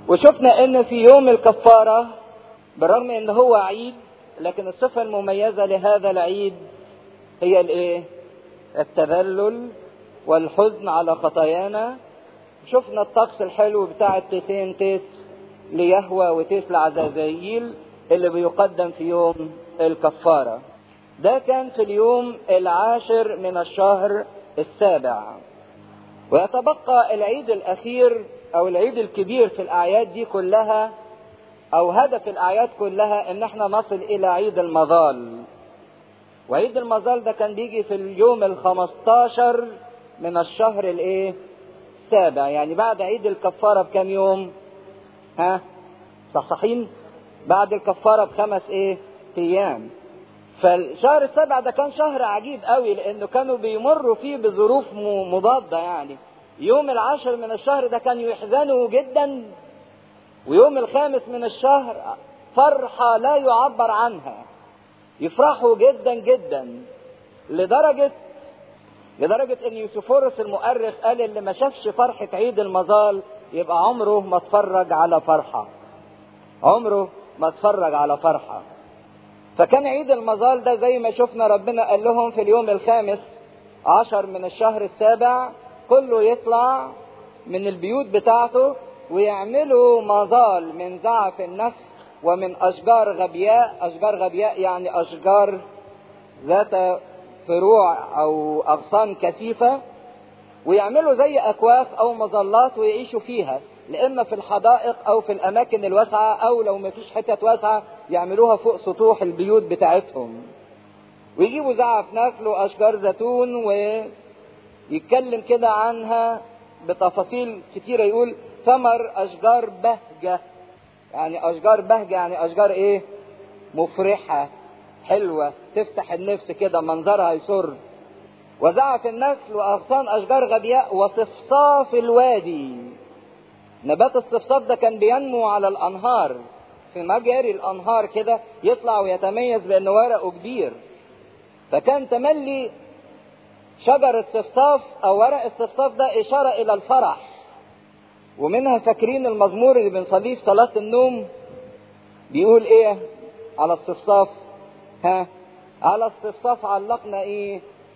وشفنا ان في يوم الكفارة بالرغم ان هو عيد لكن الصفة المميزة لهذا العيد هي الايه التذلل والحزن على خطايانا شفنا الطقس الحلو بتاع التيسين تيس ليهوى وتيس لعزازيل اللي بيقدم في يوم الكفارة ده كان في اليوم العاشر من الشهر السابع ويتبقى العيد الأخير أو العيد الكبير في الأعياد دي كلها أو هدف الأعياد كلها إن احنا نصل إلى عيد المظال وعيد المظال ده كان بيجي في اليوم الخمستاشر من الشهر الايه السابع يعني بعد عيد الكفارة بكام يوم ها صحصحين بعد الكفارة بخمس ايه ايام فالشهر السابع ده كان شهر عجيب قوي لانه كانوا بيمروا فيه بظروف مضادة يعني يوم العاشر من الشهر ده كانوا يحزنوا جدا ويوم الخامس من الشهر فرحة لا يعبر عنها يفرحوا جدا جدا لدرجة لدرجة ان يوسفورس المؤرخ قال اللي ما شافش فرحة عيد المظال يبقى عمره ما اتفرج على فرحة عمره ما اتفرج على فرحة فكان عيد المظال ده زي ما شفنا ربنا قال لهم في اليوم الخامس عشر من الشهر السابع كله يطلع من البيوت بتاعته ويعملوا مظال من زعف النفس ومن أشجار غبياء أشجار غبياء يعني أشجار ذات فروع أو أغصان كثيفة ويعملوا زي أكواخ أو مظلات ويعيشوا فيها لإما في الحدائق أو في الأماكن الواسعة أو لو ما فيش حتت واسعة يعملوها فوق سطوح البيوت بتاعتهم ويجيبوا زعف نخل وأشجار زيتون ويتكلم كده عنها بتفاصيل كتيرة يقول ثمر أشجار بهجة يعني أشجار بهجة يعني أشجار إيه مفرحة حلوة تفتح النفس كده منظرها يسر وزعف النخل وأغصان أشجار غبياء وصفصاف الوادي نبات الصفصاف ده كان بينمو على الأنهار في مجاري الأنهار كده يطلع ويتميز بأن ورقه كبير فكان تملي شجر الصفصاف أو ورق الصفصاف ده إشارة إلى الفرح ومنها فاكرين المزمور اللي بنصليه في صلاة النوم بيقول إيه على الصفصاف ها على الصفصاف علقنا ايه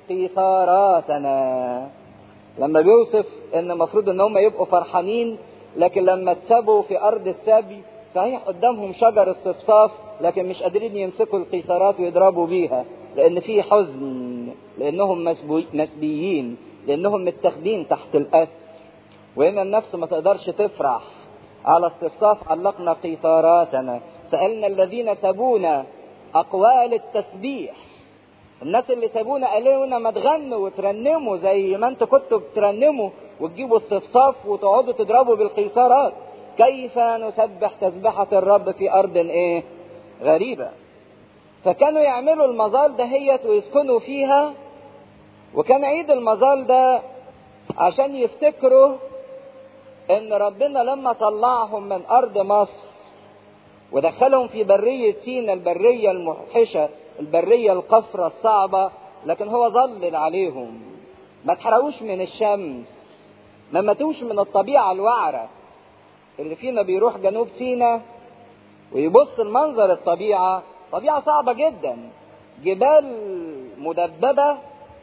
قيثاراتنا لما بيوصف ان المفروض ان هم يبقوا فرحانين لكن لما اتسابوا في ارض السبي صحيح قدامهم شجر الصفصاف لكن مش قادرين يمسكوا القيثارات ويضربوا بيها لان في حزن لانهم مسبيين لانهم متاخدين تحت الاسر وهنا النفس ما تقدرش تفرح على الصفصاف علقنا قيثاراتنا سألنا الذين سبونا أقوال التسبيح الناس اللي سابونا قالوا لنا ما تغنوا وترنموا زي ما انتوا كنتوا بترنموا وتجيبوا الصفصاف وتقعدوا تضربوا بالقيثارات كيف نسبح تسبحة الرب في أرض إيه؟ غريبة فكانوا يعملوا المظال دهيت ويسكنوا فيها وكان عيد المظال ده عشان يفتكروا ان ربنا لما طلعهم من ارض مصر ودخلهم في برية سينا البرية الموحشة البرية القفرة الصعبة لكن هو ظلل عليهم ما تحرقوش من الشمس ما ماتوش من الطبيعة الوعرة اللي فينا بيروح جنوب سينا ويبص المنظر الطبيعة طبيعة صعبة جدا جبال مدببة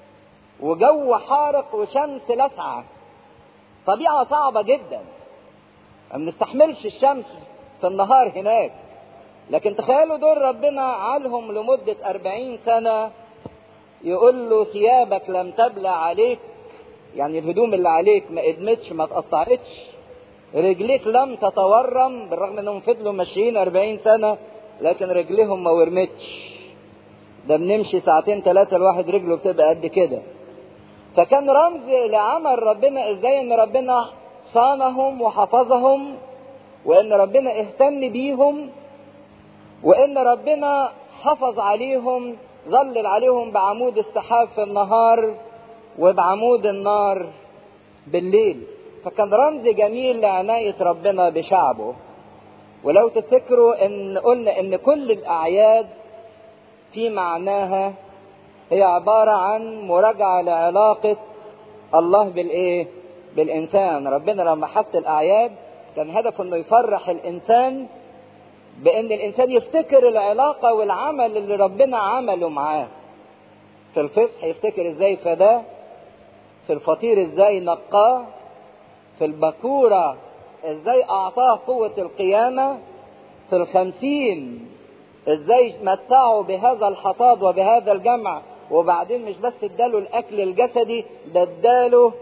وجو حارق وشمس لسعة طبيعة صعبة جدا ما بنستحملش الشمس في النهار هناك لكن تخيلوا دول ربنا عالهم لمدة أربعين سنة يقول له ثيابك لم تبلى عليك يعني الهدوم اللي عليك ما ادمتش ما اتقطعتش رجليك لم تتورم بالرغم انهم فضلوا ماشيين أربعين سنة لكن رجليهم ما ورمتش ده بنمشي ساعتين ثلاثة الواحد رجله بتبقى قد كده فكان رمز لعمل ربنا ازاي ان ربنا صانهم وحفظهم وان ربنا اهتم بيهم وان ربنا حفظ عليهم ظلل عليهم بعمود السحاب في النهار وبعمود النار بالليل فكان رمز جميل لعناية ربنا بشعبه ولو تفتكروا ان قلنا ان كل الاعياد في معناها هي عبارة عن مراجعة لعلاقة الله بالايه بالانسان ربنا لما حط الاعياد كان هدفه انه يفرح الانسان بان الانسان يفتكر العلاقه والعمل اللي ربنا عمله معاه في الفصح يفتكر ازاي فداه في الفطير ازاي نقاه في البكوره ازاي اعطاه قوه القيامه في الخمسين ازاي متعوا بهذا الحصاد وبهذا الجمع وبعدين مش بس اداله الاكل الجسدي ده اداله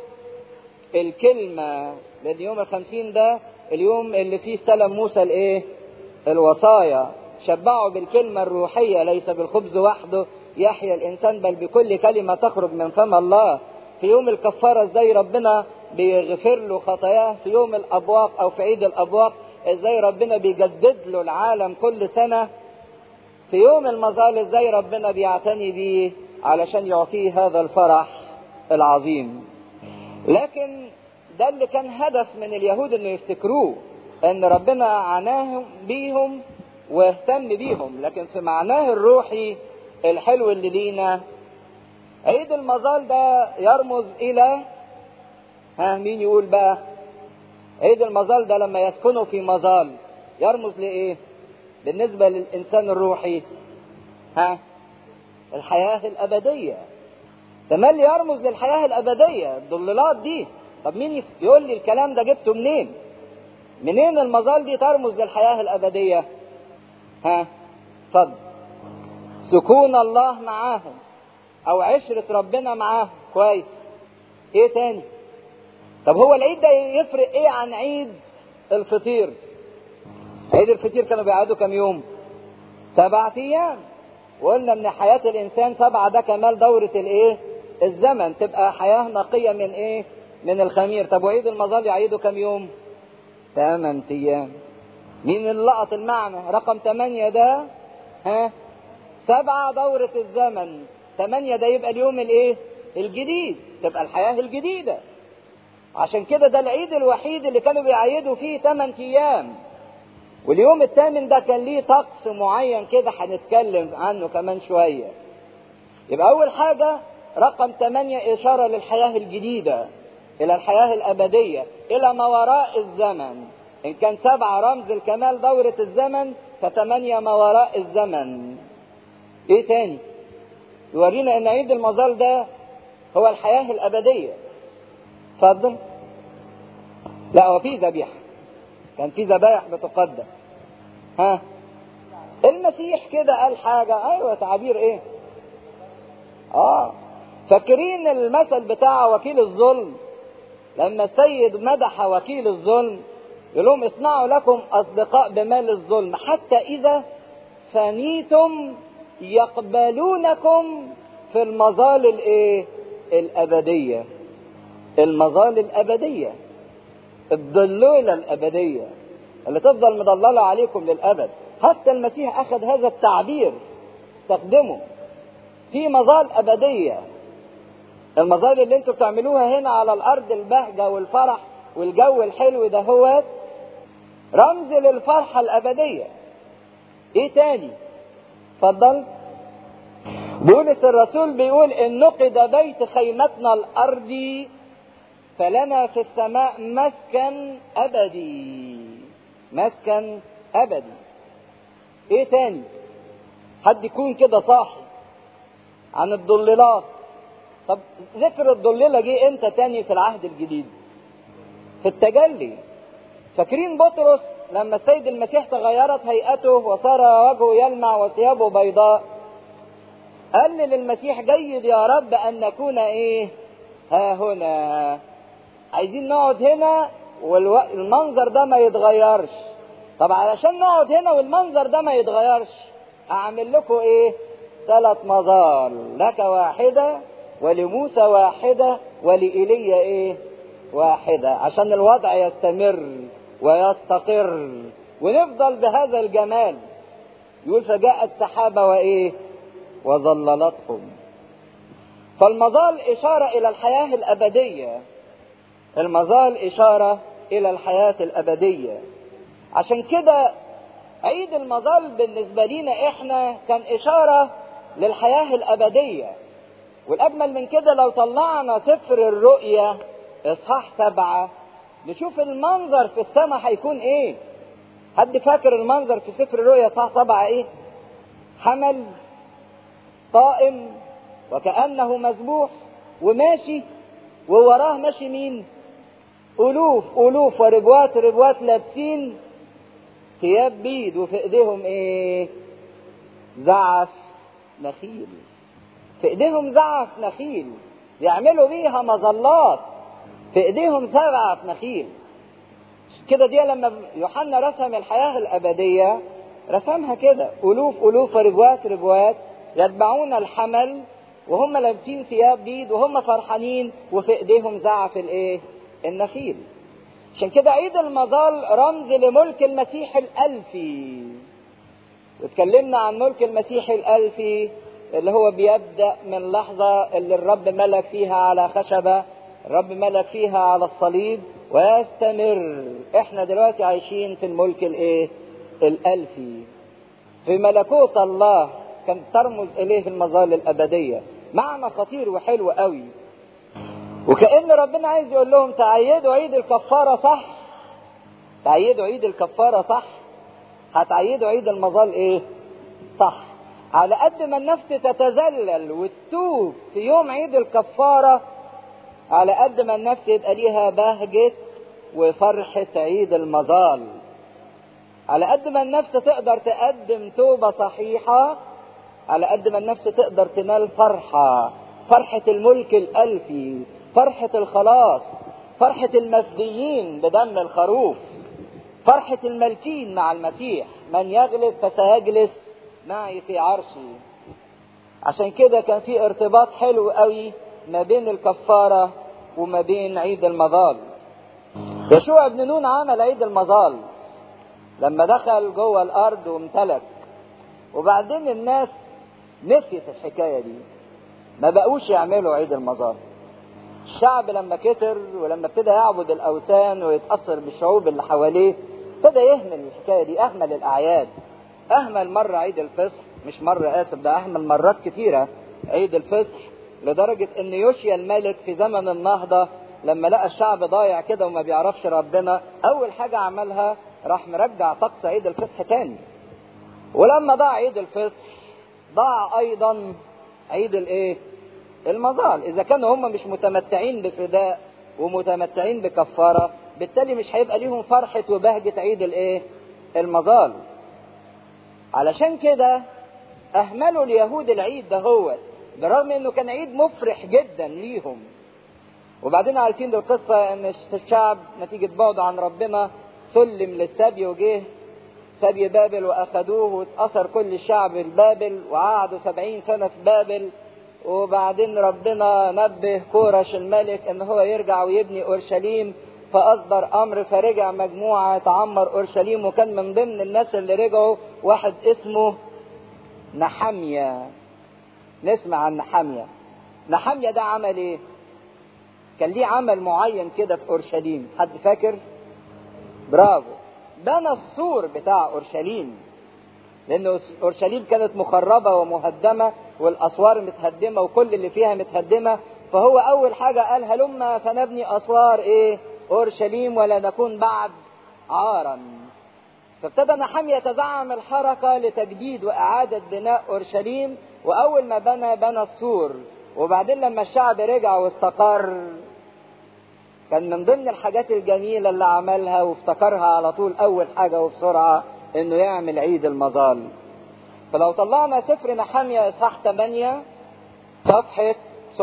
الكلمة لان يوم الخمسين ده اليوم اللي فيه استلم موسى الايه الوصايا شبعوا بالكلمة الروحية ليس بالخبز وحده يحيا الانسان بل بكل كلمة تخرج من فم الله في يوم الكفارة ازاي ربنا بيغفر له خطاياه في يوم الابواق او في عيد الابواق ازاي ربنا بيجدد له العالم كل سنة في يوم المظال ازاي ربنا بيعتني بيه علشان يعطيه هذا الفرح العظيم لكن ده اللي كان هدف من اليهود انه يفتكروه ان ربنا عناهم بيهم واهتم بيهم لكن في معناه الروحي الحلو اللي لينا عيد المظال ده يرمز الى ها مين يقول بقى عيد المظال ده لما يسكنوا في مظال يرمز لايه بالنسبه للانسان الروحي ها الحياه الابديه تملي يرمز للحياه الابديه الضلالات دي طب مين يقول لي الكلام ده جبته منين منين المظال دي ترمز للحياه الابديه ها اتفضل سكون الله معاهم او عشره ربنا معاهم كويس ايه تاني طب هو العيد ده يفرق ايه عن عيد الفطير عيد الفطير كانوا بيقعدوا كام يوم سبعة ايام وقلنا ان حياة الانسان سبعة ده كمال دورة الايه الزمن تبقى حياة نقية من ايه من الخمير طب وعيد المظال يعيدوا كام يوم ثمان ايام مين اللي لقط المعنى رقم ثمانية ده ها سبعة دورة الزمن ثمانية ده يبقى اليوم الايه الجديد تبقى الحياة الجديدة عشان كده ده العيد الوحيد اللي كانوا بيعيدوا فيه 8 ايام واليوم الثامن ده كان ليه طقس معين كده هنتكلم عنه كمان شوية يبقى أول حاجة رقم 8 إشارة للحياة الجديدة إلى الحياة الأبدية إلى ما وراء الزمن إن كان سبعة رمز الكمال دورة الزمن فثمانية ما وراء الزمن إيه تاني يورينا إن عيد المظال ده هو الحياة الأبدية اتفضل لا هو في ذبيحه كان في ذبائح بتقدم ها المسيح كده قال حاجة أيوة تعبير إيه؟ آه فاكرين المثل بتاع وكيل الظلم لما السيد مدح وكيل الظلم يقول لهم اصنعوا لكم أصدقاء بمال الظلم حتى إذا فنيتم يقبلونكم في المظال الإيه؟ الأبدية المظال الأبدية الضلولة الأبدية اللي تفضل مضللة عليكم للأبد حتى المسيح أخذ هذا التعبير استخدمه في مظال أبدية المظال اللي انتوا بتعملوها هنا على الأرض البهجة والفرح والجو الحلو ده هو رمز للفرحة الأبدية ايه تاني اتفضل بولس الرسول بيقول ان نقد بيت خيمتنا الارضي فلنا في السماء مسكن ابدي مسكن ابدي ايه تاني حد يكون كده صاحي عن الضلالات طب ذكر الضلالة جه امتى تاني في العهد الجديد في التجلي فاكرين بطرس لما السيد المسيح تغيرت هيئته وصار وجهه يلمع وثيابه بيضاء قال للمسيح جيد يا رب ان نكون ايه ها هنا عايزين نقعد هنا والمنظر ده ما يتغيرش طب علشان نقعد هنا والمنظر ده ما يتغيرش اعمل لكم ايه ثلاث مظال لك واحدة ولموسى واحدة ولإيليا ايه واحدة عشان الوضع يستمر ويستقر ونفضل بهذا الجمال يقول فجاءت سحابة وايه وظللتهم فالمظال إشارة إلى الحياة الأبدية المظال إشارة إلى الحياة الأبدية عشان كده عيد المظال بالنسبة لينا إحنا كان إشارة للحياة الأبدية والأجمل من كده لو طلعنا سفر الرؤيا إصحاح سبعة نشوف المنظر في السماء هيكون ايه حد فاكر المنظر في سفر الرؤيا صح سبعة ايه حمل قائم وكأنه مذبوح وماشي ووراه ماشي مين ألوف ألوف وربوات ربوات لابسين ثياب بيض وفي ايديهم ايه زعف نخيل في ايديهم زعف نخيل يعملوا بيها مظلات في ايديهم زعف نخيل كده دي لما يوحنا رسم الحياة الأبدية رسمها كده ألوف ألوف وربوات ربوات يتبعون الحمل وهم لابسين ثياب بيض وهم فرحانين وفي ايديهم زعف الايه؟ النخيل. عشان كده عيد المظال رمز لملك المسيح الألفي. واتكلمنا عن ملك المسيح الألفي اللي هو بيبدأ من لحظة اللي الرب ملك فيها على خشبة الرب ملك فيها على الصليب ويستمر احنا دلوقتي عايشين في الملك الايه الالفي في ملكوت الله كانت ترمز اليه المظال الابديه معنى خطير وحلو قوي وكأن ربنا عايز يقول لهم تعيدوا عيد الكفارة صح تعيدوا عيد الكفارة صح هتعيدوا عيد المظال ايه صح على قد ما النفس تتذلل وتتوب في يوم عيد الكفارة على قد ما النفس يبقى ليها بهجة وفرحة عيد المظال على قد ما النفس تقدر تقدم توبة صحيحة على قد ما النفس تقدر تنال فرحة فرحة الملك الألفي فرحة الخلاص فرحة المفديين بدم الخروف فرحة الملكين مع المسيح من يغلب فسيجلس معي في عرشي عشان كده كان في ارتباط حلو قوي ما بين الكفارة وما بين عيد المظال يشوع بن نون عمل عيد المظال لما دخل جوه الارض وامتلك وبعدين الناس نسيت الحكايه دي ما بقوش يعملوا عيد المظال الشعب لما كتر ولما ابتدى يعبد الاوثان ويتاثر بالشعوب اللي حواليه ابتدى يهمل الحكايه دي اهمل الاعياد اهمل مره عيد الفصح مش مره اسف ده اهمل مرات كتيره عيد الفصح لدرجه ان يوشيا الملك في زمن النهضه لما لقى الشعب ضايع كده وما بيعرفش ربنا اول حاجه عملها راح مرجع طقس عيد الفصح تاني ولما ضاع عيد الفصح ضاع ايضا عيد الايه المظال اذا كانوا هم مش متمتعين بفداء ومتمتعين بكفاره بالتالي مش هيبقى ليهم فرحه وبهجه عيد الايه المظال علشان كده اهملوا اليهود العيد ده هو برغم انه كان عيد مفرح جدا ليهم وبعدين عارفين القصة ان الشعب نتيجة بعده عن ربنا سلم للسبي وجه سبي بابل واخدوه واتأثر كل الشعب ببابل وقعدوا سبعين سنة في بابل وبعدين ربنا نبه كورش الملك ان هو يرجع ويبني اورشليم فاصدر امر فرجع مجموعة تعمر اورشليم وكان من ضمن الناس اللي رجعوا واحد اسمه نحمية نسمع عن نحمية نحمية ده عمل ايه كان ليه عمل معين كده في اورشليم حد فاكر برافو بنى السور بتاع اورشليم لان اورشليم كانت مخربه ومهدمه والاسوار متهدمه وكل اللي فيها متهدمه فهو اول حاجه قال هلما فنبني اسوار ايه اورشليم ولا نكون بعد عارا فابتدى نحم يتزعم الحركه لتجديد واعاده بناء اورشليم واول ما بنى بنى السور وبعدين لما الشعب رجع واستقر كان من ضمن الحاجات الجميلة اللي عملها وافتكرها على طول أول حاجة وبسرعة إنه يعمل عيد المظال. فلو طلعنا سفر نحمية إصحاح 8 صفحة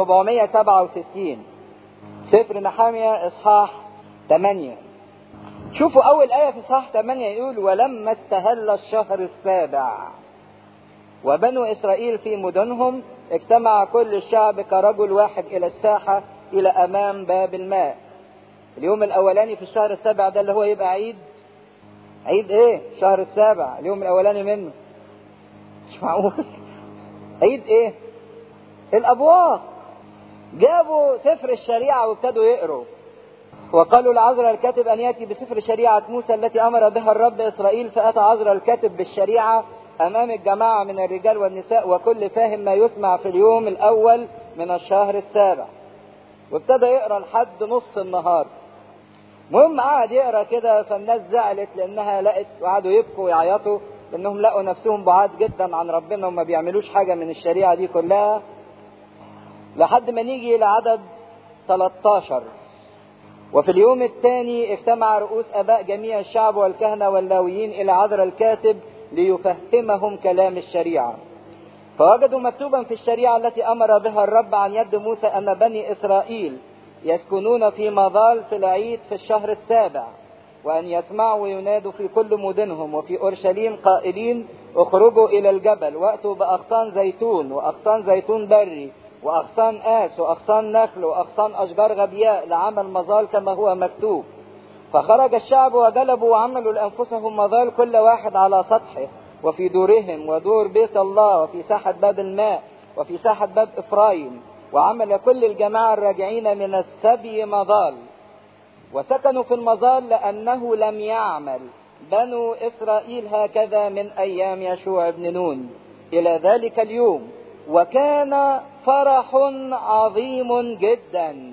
767 سفر نحمية إصحاح 8 شوفوا أول آية في إصحاح 8 يقول ولما استهل الشهر السابع وبنو إسرائيل في مدنهم اجتمع كل الشعب كرجل واحد إلى الساحة إلى أمام باب الماء اليوم الاولاني في الشهر السابع ده اللي هو يبقى عيد عيد ايه الشهر السابع اليوم الاولاني منه مش معقول عيد ايه الابواق جابوا سفر الشريعة وابتدوا يقروا وقالوا لعذرا الكاتب ان ياتي بسفر شريعة موسى التي امر بها الرب اسرائيل فاتى عذرا الكاتب بالشريعة امام الجماعة من الرجال والنساء وكل فاهم ما يسمع في اليوم الاول من الشهر السابع وابتدى يقرا لحد نص النهار المهم قعد يقرا كده فالناس زعلت لانها لقت وقعدوا يبكوا ويعيطوا لانهم لقوا نفسهم بعاد جدا عن ربنا وما بيعملوش حاجه من الشريعه دي كلها لحد ما نيجي الى عدد 13 وفي اليوم الثاني اجتمع رؤوس اباء جميع الشعب والكهنه واللاويين الى عذر الكاتب ليفهمهم كلام الشريعه فوجدوا مكتوبا في الشريعه التي امر بها الرب عن يد موسى ان بني اسرائيل يسكنون في مظال في العيد في الشهر السابع وأن يسمعوا وينادوا في كل مدنهم وفي أورشليم قائلين اخرجوا إلى الجبل وأتوا بأغصان زيتون وأغصان زيتون بري وأغصان آس وأغصان نخل وأغصان أشجار غبياء لعمل مظال كما هو مكتوب فخرج الشعب وجلبوا وعملوا لأنفسهم مظال كل واحد على سطحه وفي دورهم ودور بيت الله وفي ساحة باب الماء وفي ساحة باب إفرايم وعمل كل الجماعة الراجعين من السبي مظال وسكنوا في المظال لأنه لم يعمل بنو إسرائيل هكذا من أيام يشوع بن نون إلى ذلك اليوم وكان فرح عظيم جدا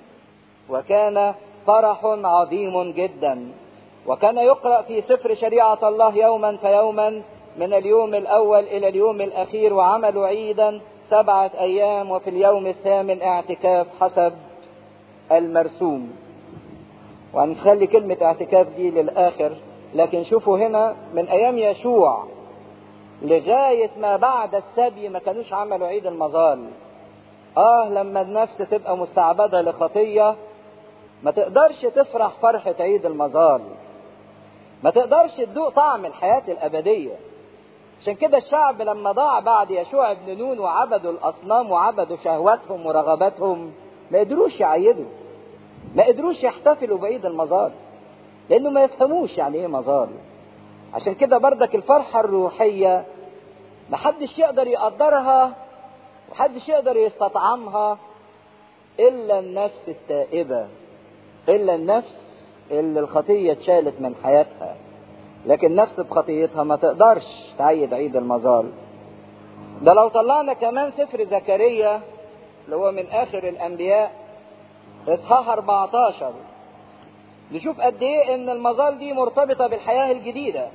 وكان فرح عظيم جدا وكان يقرأ في سفر شريعة الله يوما فيوما من اليوم الأول إلى اليوم الأخير وعملوا عيدا سبعة أيام وفي اليوم الثامن اعتكاف حسب المرسوم وهنخلي كلمة اعتكاف دي للآخر لكن شوفوا هنا من أيام يشوع لغاية ما بعد السبي ما كانوش عملوا عيد المظال آه لما النفس تبقى مستعبدة لخطية ما تقدرش تفرح فرحة عيد المظال ما تقدرش تدوق طعم الحياة الأبدية عشان كده الشعب لما ضاع بعد يشوع بن نون وعبدوا الأصنام وعبدوا شهواتهم ورغباتهم ما قدروش يعيدوا ما قدروش يحتفلوا بعيد المظال لأنه ما يفهموش يعني إيه مظال عشان كده بردك الفرحة الروحية محدش يقدر يقدرها ومحدش يقدر يستطعمها إلا النفس التائبة إلا النفس اللي الخطية اتشالت من حياتها لكن نفس بخطيتها ما تقدرش تعيد عيد المظال ده لو طلعنا كمان سفر زكريا اللي هو من آخر الأنبياء إصحاح 14 نشوف قد إيه إن المظال دي مرتبطة بالحياة الجديدة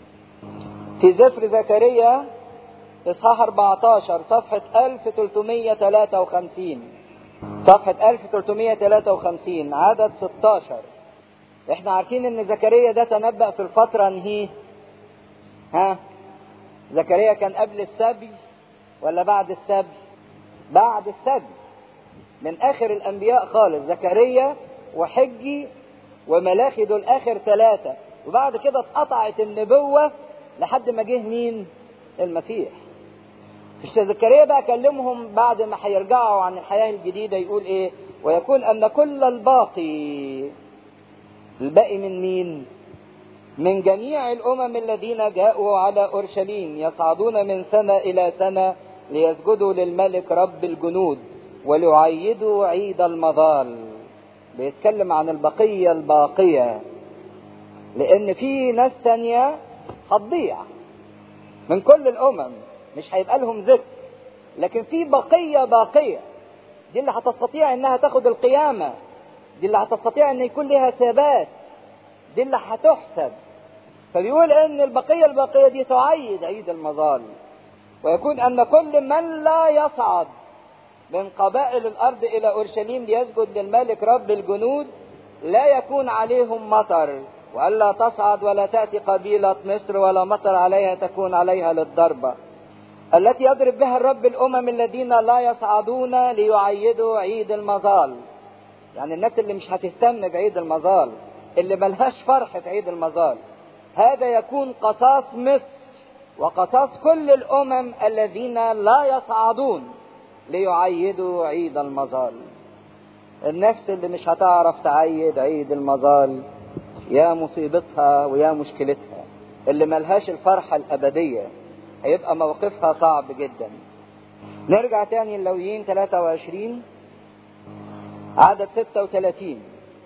في سفر زكريا إصحاح 14 صفحة 1353 صفحة 1353 عدد 16 احنا عارفين ان زكريا ده تنبأ في الفترة انهي ها زكريا كان قبل السبي ولا بعد السبي بعد السبي من اخر الانبياء خالص زكريا وحجي وملاخي دول اخر ثلاثة وبعد كده اتقطعت النبوة لحد ما جه مين المسيح في زكريا بقى كلمهم بعد ما هيرجعوا عن الحياة الجديدة يقول ايه ويكون ان كل الباقي الباقي من مين من جميع الامم الذين جاءوا على اورشليم يصعدون من سنه الى سنه ليسجدوا للملك رب الجنود وليعيدوا عيد المظال بيتكلم عن البقيه الباقيه لان في ناس تانية هتضيع من كل الامم مش هيبقى لهم ذكر لكن في بقيه باقيه دي اللي هتستطيع انها تاخد القيامه دي اللي هتستطيع ان يكون لها ثبات دي اللي هتحسب فبيقول ان البقيه الباقيه دي تعيد عيد المظال ويكون ان كل من لا يصعد من قبائل الارض الى اورشليم ليسجد للملك رب الجنود لا يكون عليهم مطر والا تصعد ولا تاتي قبيله مصر ولا مطر عليها تكون عليها للضربه التي يضرب بها الرب الامم الذين لا يصعدون ليعيدوا عيد المظال يعني الناس اللي مش هتهتم بعيد المظال اللي ملهاش فرحة عيد المظال هذا يكون قصاص مصر وقصاص كل الأمم الذين لا يصعدون ليعيدوا عيد المظال النفس اللي مش هتعرف تعيد عيد المظال يا مصيبتها ويا مشكلتها اللي ملهاش الفرحة الأبدية هيبقى موقفها صعب جدا نرجع تاني اللويين 23 عدد 36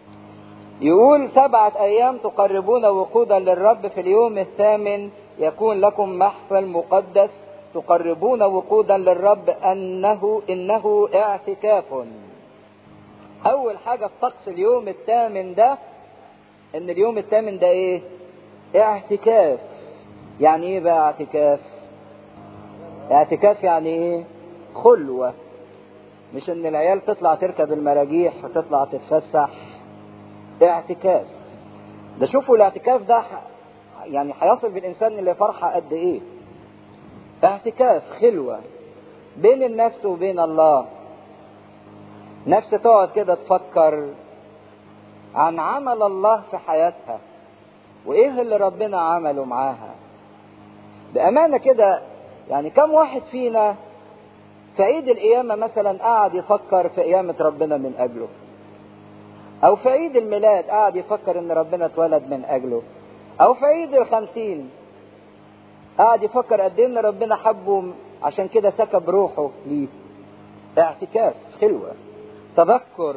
يقول سبعة أيام تقربون وقودا للرب في اليوم الثامن يكون لكم محفل مقدس تقربون وقودا للرب أنه إنه اعتكاف أول حاجة في طقس اليوم الثامن ده ان اليوم الثامن ده ايه اعتكاف يعني ايه بقى اعتكاف اعتكاف يعني ايه خلوة مش ان العيال تطلع تركب المراجيح وتطلع تتفسح اعتكاف ده شوفوا الاعتكاف ده يعني هيصل بالانسان اللي فرحة قد ايه اعتكاف خلوة بين النفس وبين الله نفس تقعد كده تفكر عن عمل الله في حياتها وايه اللي ربنا عمله معاها بامانه كده يعني كم واحد فينا في عيد القيامة مثلا قاعد يفكر في قيامة ربنا من أجله أو في عيد الميلاد قاعد يفكر إن ربنا اتولد من أجله أو في عيد الخمسين قاعد يفكر قد إيه إن ربنا حبه عشان كده سكب روحه ليه اعتكاف خلوة تذكر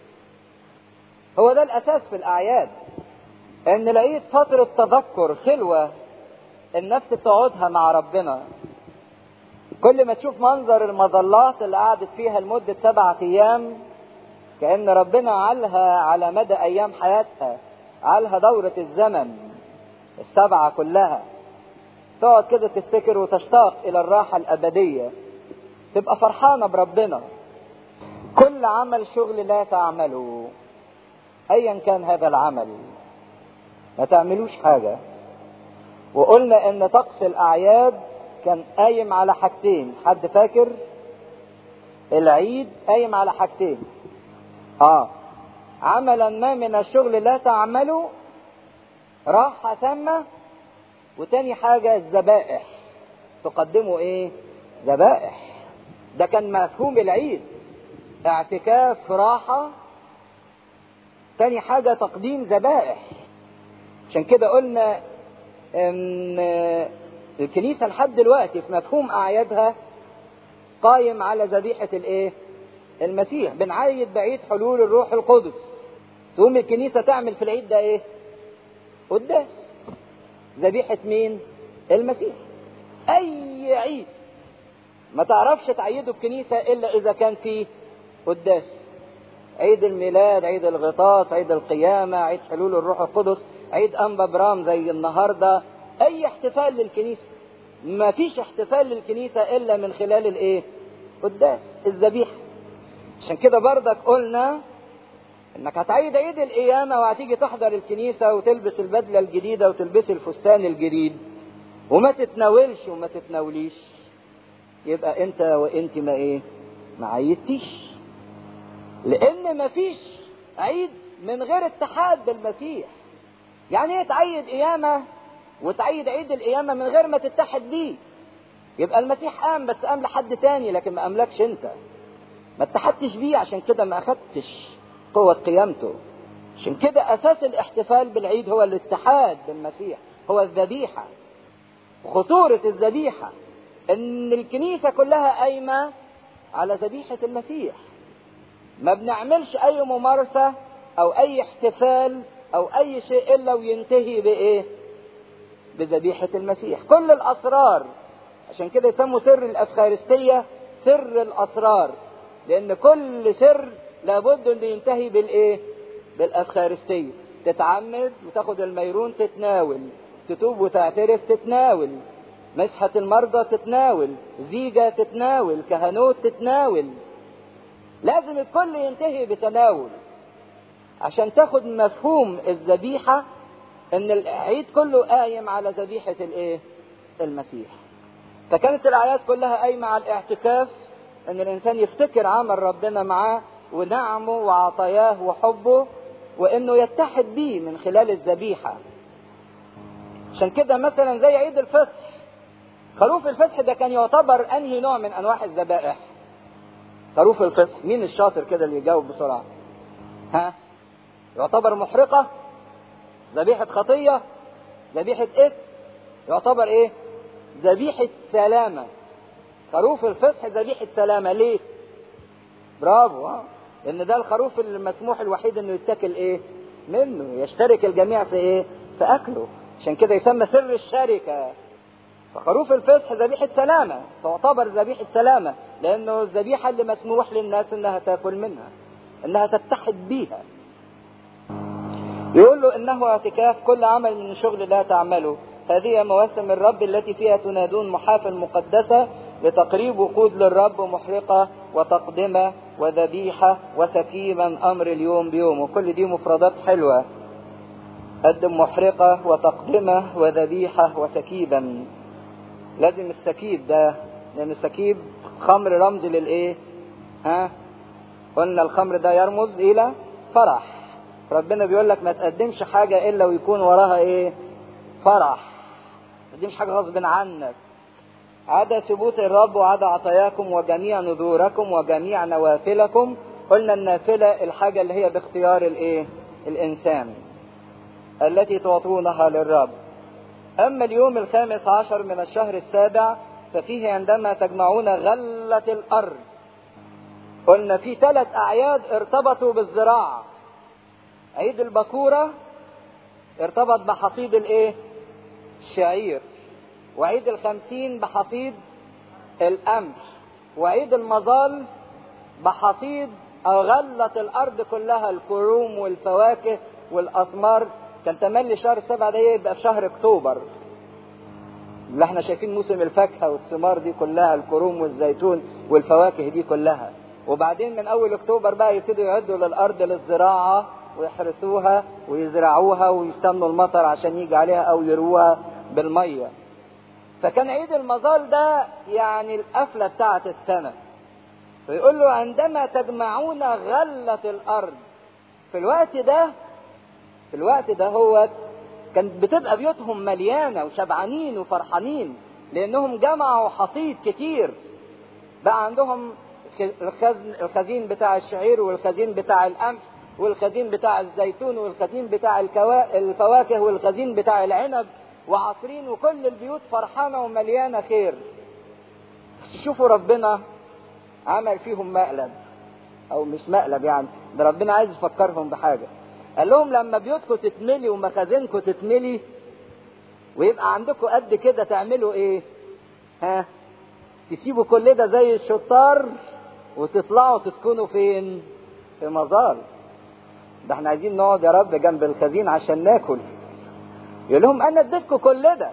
هو ده الأساس في الأعياد إن العيد فترة تذكر خلوة النفس بتقعدها مع ربنا كل ما تشوف منظر المظلات اللي قعدت فيها لمدة سبعة أيام كأن ربنا عالها على مدى أيام حياتها عالها دورة الزمن السبعة كلها تقعد كده تفتكر وتشتاق إلى الراحة الأبدية تبقى فرحانة بربنا كل عمل شغل لا تعمله أيا كان هذا العمل ما تعملوش حاجة وقلنا ان طقس الاعياد كان قايم على حاجتين حد فاكر العيد قايم على حاجتين اه عملا ما من الشغل لا تعمله راحة تامة وتاني حاجة الذبائح تقدموا ايه ذبائح ده كان مفهوم العيد اعتكاف راحة تاني حاجة تقديم ذبائح عشان كده قلنا ان الكنيسة لحد دلوقتي في مفهوم اعيادها قايم على ذبيحة الايه المسيح بنعيد بعيد حلول الروح القدس تقوم الكنيسة تعمل في العيد ده ايه قداس ذبيحة مين المسيح اي عيد ما تعرفش تعيده الكنيسة الا اذا كان فيه قداس عيد الميلاد عيد الغطاس عيد القيامة عيد حلول الروح القدس عيد أنبا برام زي النهاردة أي احتفال للكنيسة ما فيش احتفال للكنيسة إلا من خلال الإيه قداس الذبيحة عشان كده بردك قلنا انك هتعيد عيد القيامة وهتيجي تحضر الكنيسة وتلبس البدلة الجديدة وتلبس الفستان الجديد وما تتناولش وما تتناوليش يبقى انت وانت ما ايه ما عيدتيش لان ما فيش عيد من غير اتحاد بالمسيح يعني ايه تعيد قيامة وتعيد عيد القيامة من غير ما تتحد بيه يبقى المسيح قام بس قام لحد تاني لكن ما قاملكش انت ما اتحدتش بيه عشان كده ما اخدتش قوة قيامته عشان كده اساس الاحتفال بالعيد هو الاتحاد بالمسيح هو الذبيحة خطورة الذبيحة ان الكنيسة كلها قايمة على ذبيحة المسيح ما بنعملش اي ممارسة او اي احتفال او اي شيء الا وينتهي بايه بذبيحة المسيح كل الاسرار عشان كده يسموا سر الافخارستية سر الاسرار لان كل سر لابد انه ينتهي بالايه بالافخارستية تتعمد وتاخد الميرون تتناول تتوب وتعترف تتناول مسحة المرضى تتناول زيجة تتناول كهنوت تتناول لازم الكل ينتهي بتناول عشان تاخد مفهوم الذبيحة ان العيد كله قايم على ذبيحة الايه المسيح فكانت الاعياد كلها قايمة على الاعتكاف ان الانسان يفتكر عمل ربنا معاه ونعمه وعطاياه وحبه وانه يتحد بيه من خلال الذبيحة عشان كده مثلا زي عيد الفصح خروف الفصح ده كان يعتبر انهي نوع من انواع الذبائح خروف الفصح مين الشاطر كده اللي يجاوب بسرعة ها يعتبر محرقة ذبيحة خطية ذبيحة إثم يعتبر إيه ذبيحة سلامة خروف الفصح ذبيحة سلامة ليه برافو ها لأن ده الخروف المسموح الوحيد إنه يتاكل إيه منه يشترك الجميع في إيه في أكله عشان كده يسمى سر الشركة فخروف الفصح ذبيحة سلامة تعتبر ذبيحة سلامة لأنه الذبيحة اللي مسموح للناس إنها تاكل منها إنها تتحد بيها يقول له انه اعتكاف كل عمل من شغل لا تعمله هذه مواسم الرب التي فيها تنادون محافل مقدسة لتقريب وقود للرب محرقة وتقدمة وذبيحة وسكيبا أمر اليوم بيوم وكل دي مفردات حلوة قدم محرقة وتقدمة وذبيحة وسكيبا لازم السكيب ده لأن السكيب خمر رمز للإيه؟ ها؟ قلنا الخمر ده يرمز إلى فرح ربنا بيقول لك ما تقدمش حاجة إلا ويكون وراها إيه؟ فرح ما تقدمش حاجة غصب عنك عدا ثبوت الرب وعدا عطاياكم وجميع نذوركم وجميع نوافلكم قلنا النافلة الحاجة اللي هي باختيار الايه الانسان التي تعطونها للرب اما اليوم الخامس عشر من الشهر السابع ففيه عندما تجمعون غلة الارض قلنا في ثلاث اعياد ارتبطوا بالزراعة عيد البكورة ارتبط بحصيد الايه الشعير وعيد الخمسين بحصيد القمح وعيد المظال بحصيد أو غلة الأرض كلها الكروم والفواكه والأثمار كان تملي شهر السبعة ده يبقى في شهر أكتوبر اللي احنا شايفين موسم الفاكهة والثمار دي كلها الكروم والزيتون والفواكه دي كلها وبعدين من أول أكتوبر بقى يبتدوا يعدوا للأرض للزراعة ويحرسوها ويزرعوها ويستنوا المطر عشان يجي عليها أو يروها بالمية فكان عيد المظال ده يعني القفلة بتاعة السنة فيقول له عندما تجمعون غلة الأرض في الوقت ده في الوقت ده هو كانت بتبقى بيوتهم مليانة وشبعانين وفرحانين لأنهم جمعوا حصيد كتير بقى عندهم الخزن الخزين بتاع الشعير والخزين بتاع القمح والخزين بتاع الزيتون والخزين بتاع الكوا... الفواكه والخزين بتاع العنب وعصرين وكل البيوت فرحانه ومليانه خير شوفوا ربنا عمل فيهم مقلب او مش مقلب يعني ده ربنا عايز يفكرهم بحاجه قال لهم لما بيوتكم تتملي ومخازنكم تتملي ويبقى عندكم قد كده تعملوا ايه ها تسيبوا كل ده زي الشطار وتطلعوا تسكنوا فين في مزار ده احنا عايزين نقعد يا رب جنب الخزين عشان ناكل يقول لهم انا اديتكم كل ده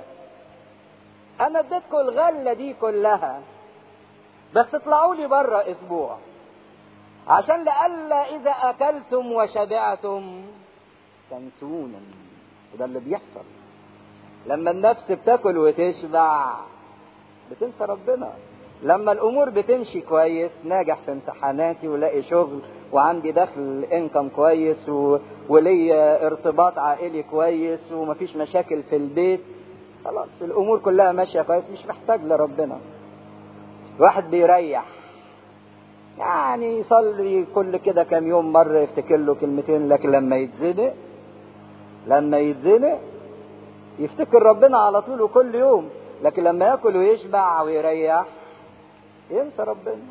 انا اديتكم الغله دي كلها بس اطلعوا لي بره اسبوع عشان لئلا اذا اكلتم وشبعتم تنسونا وده اللي بيحصل لما النفس بتاكل وتشبع بتنسى ربنا لما الامور بتمشي كويس ناجح في امتحاناتي ولاقي شغل وعندي دخل انكم كويس و... وليا ارتباط عائلي كويس ومفيش مشاكل في البيت خلاص الامور كلها ماشيه كويس مش محتاج لربنا واحد بيريح يعني يصلي كل كده كام يوم مرة يفتكر له كلمتين لكن لما يتزنق لما يتزنق يفتكر ربنا على طول وكل يوم لكن لما ياكل ويشبع ويريح ينسى ربنا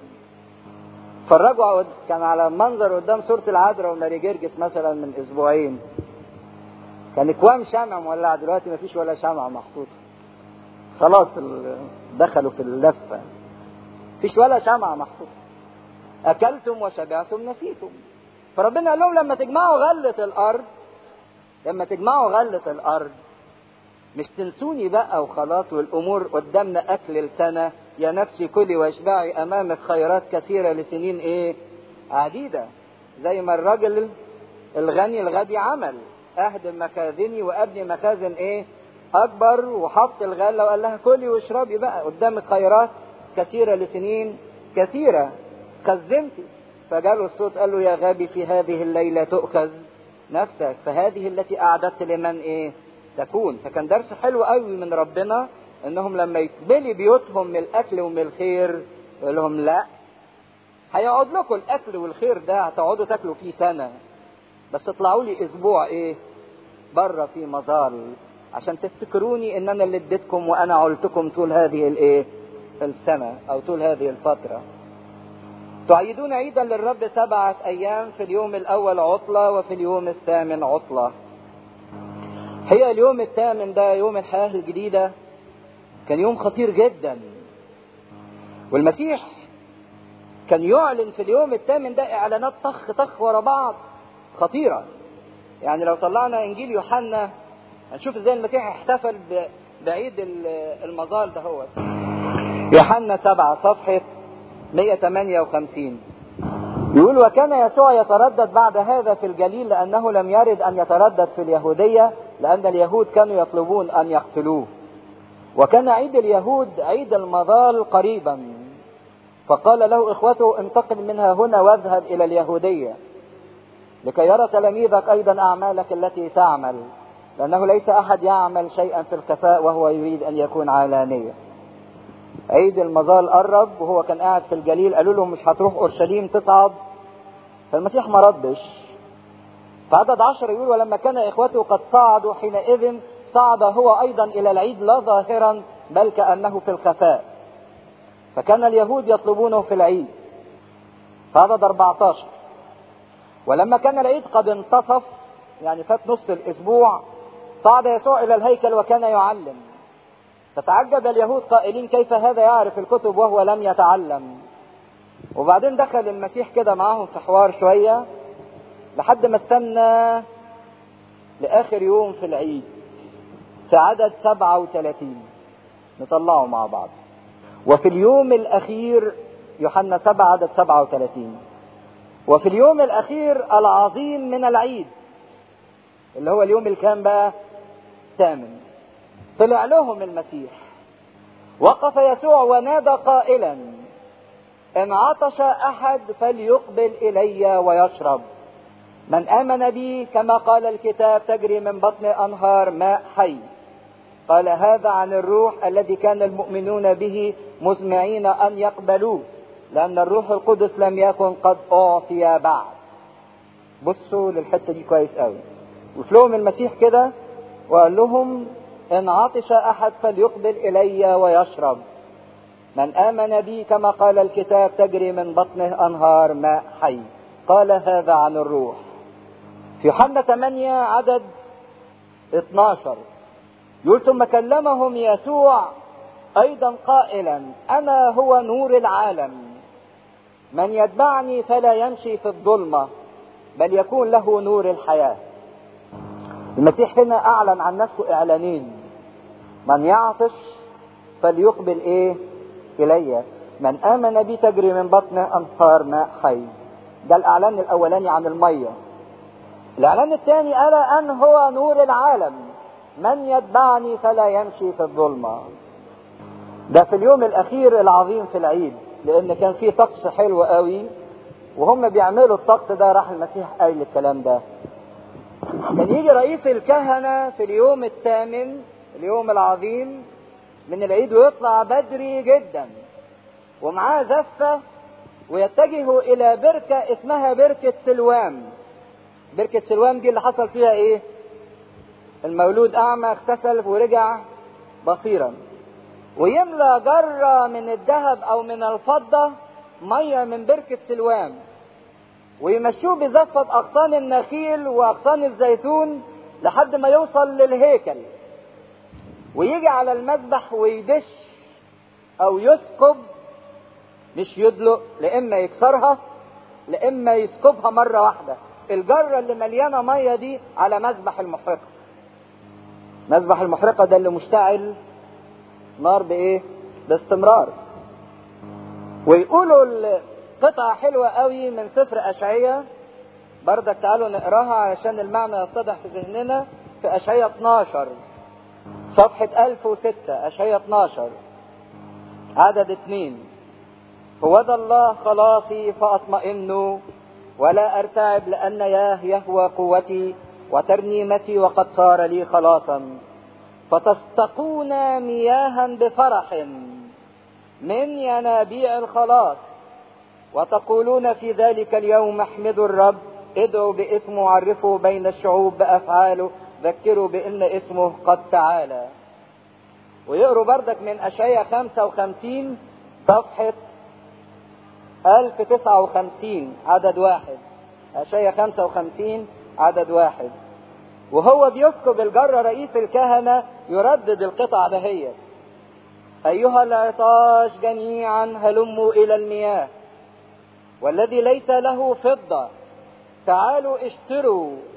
اتفرجوا كان على منظر قدام سورة العذراء وماري جرجس مثلا من اسبوعين كان اكوام شمع مولعة دلوقتي مفيش ولا شمعة محطوطة خلاص دخلوا في اللفة مفيش ولا شمعة محطوطة أكلتم وشبعتم نسيتم فربنا قال لهم لما تجمعوا غلة الأرض لما تجمعوا غلة الأرض مش تنسوني بقى وخلاص والأمور قدامنا أكل السنة يا نفسي كلي واشبعي أمامك خيرات كثيرة لسنين إيه عديدة زي ما الراجل الغني الغبي عمل أهدم مخازني وأبني مخازن إيه أكبر وحط الغلة وقال لها كلي واشربي بقى قدامك خيرات كثيرة لسنين كثيرة خزنتي فجاله الصوت قال له يا غبي في هذه الليلة تؤخذ نفسك فهذه التي أعددت لمن إيه تكون فكان درس حلو قوي من ربنا انهم لما يتملي بيوتهم من الاكل ومن الخير يقول لهم لا هيقعد لكم الاكل والخير ده هتقعدوا تاكلوا فيه سنه بس اطلعوا لي اسبوع ايه بره في مظال عشان تفتكروني ان انا اللي اديتكم وانا علتكم طول هذه الايه السنه او طول هذه الفتره تعيدون عيدا للرب سبعة أيام في اليوم الأول عطلة وفي اليوم الثامن عطلة هي اليوم الثامن ده يوم الحياة الجديدة كان يوم خطير جدا والمسيح كان يعلن في اليوم الثامن ده إعلانات طخ طخ ورا بعض خطيرة يعني لو طلعنا انجيل يوحنا هنشوف ازاي المسيح احتفل بعيد المظال ده هو يوحنا سبعة صفحة 158 يقول وكان يسوع يتردد بعد هذا في الجليل لأنه لم يرد أن يتردد في اليهودية لأن اليهود كانوا يطلبون أن يقتلوه وكان عيد اليهود عيد المظال قريبا فقال له إخوته انتقل منها هنا واذهب إلى اليهودية لكي يرى تلاميذك أيضا أعمالك التي تعمل لأنه ليس أحد يعمل شيئا في الخفاء وهو يريد أن يكون علانية عيد المظال قرب وهو كان قاعد في الجليل قالوا له مش هتروح أورشليم تصعد فالمسيح ما ردش فعدد عشر يقول ولما كان إخوته قد صعدوا حينئذ صعد هو أيضا إلى العيد لا ظاهرا بل كأنه في الخفاء فكان اليهود يطلبونه في العيد فعدد 14 ولما كان العيد قد انتصف يعني فات نص الأسبوع صعد يسوع إلى الهيكل وكان يعلم فتعجب اليهود قائلين كيف هذا يعرف الكتب وهو لم يتعلم وبعدين دخل المسيح كده معاهم في حوار شوية لحد ما استنى لآخر يوم في العيد في عدد 37 نطلعه مع بعض وفي اليوم الأخير يوحنا 7 عدد 37 وفي اليوم الأخير العظيم من العيد اللي هو اليوم الكام بقى الثامن طلع لهم المسيح وقف يسوع ونادى قائلا ان عطش احد فليقبل الي ويشرب من امن بي كما قال الكتاب تجري من بطن انهار ماء حي قال هذا عن الروح الذي كان المؤمنون به مزمعين ان يقبلوه لان الروح القدس لم يكن قد اعطي بعد بصوا للحته دي كويس قوي وفي لهم المسيح كده وقال لهم إن عطش أحد فليقبل إلي ويشرب من آمن بي كما قال الكتاب تجري من بطنه أنهار ماء حي قال هذا عن الروح في يوحنا 8 عدد 12 يقول ثم كلمهم يسوع أيضا قائلا أنا هو نور العالم من يتبعني فلا يمشي في الظلمة بل يكون له نور الحياة المسيح هنا أعلن عن نفسه إعلانين من يعطش فليقبل ايه الي من امن بي تجري من بطنه انهار ماء حي ده الاعلان الاولاني عن الميه الاعلان الثاني قال ان هو نور العالم من يتبعني فلا يمشي في الظلمه ده في اليوم الاخير العظيم في العيد لان كان في طقس حلو قوي وهم بيعملوا الطقس ده راح المسيح قايل الكلام ده كان يجي رئيس الكهنه في اليوم الثامن اليوم العظيم من العيد ويطلع بدري جدا ومعاه زفة ويتجهوا إلى بركة اسمها بركة سلوام بركة سلوام دي اللي حصل فيها إيه؟ المولود أعمى اغتسل ورجع بصيرا ويملى جرة من الذهب أو من الفضة مية من بركة سلوام ويمشوه بزفة أغصان النخيل وأغصان الزيتون لحد ما يوصل للهيكل ويجي على المذبح ويدش او يسكب مش يدلق لاما يكسرها لاما يسكبها مره واحده الجره اللي مليانه ميه دي على مذبح المحرقه مذبح المحرقه ده اللي مشتعل نار بايه باستمرار ويقولوا قطعة حلوة قوي من سفر أشعية بردك تعالوا نقراها علشان المعنى يتضح في ذهننا في أشعية 12 صفحة 1006 أشعية 12 عدد اثنين هو ذا الله خلاصي فأطمئن ولا أرتعب لأن ياه يهوى قوتي وترنيمتي وقد صار لي خلاصا فتستقون مياها بفرح من ينابيع الخلاص وتقولون في ذلك اليوم احمدوا الرب ادعوا باسمه عرفوا بين الشعوب بأفعاله ذكروا بأن اسمه قد تعالى ويقروا بردك من أشعية 55 صفحة 1059 عدد واحد أشعية 55 عدد واحد وهو بيسكب الجرة رئيس الكهنة يردد القطع دهيت أيها العطاش جميعا هلموا إلى المياه والذي ليس له فضة تعالوا اشتروا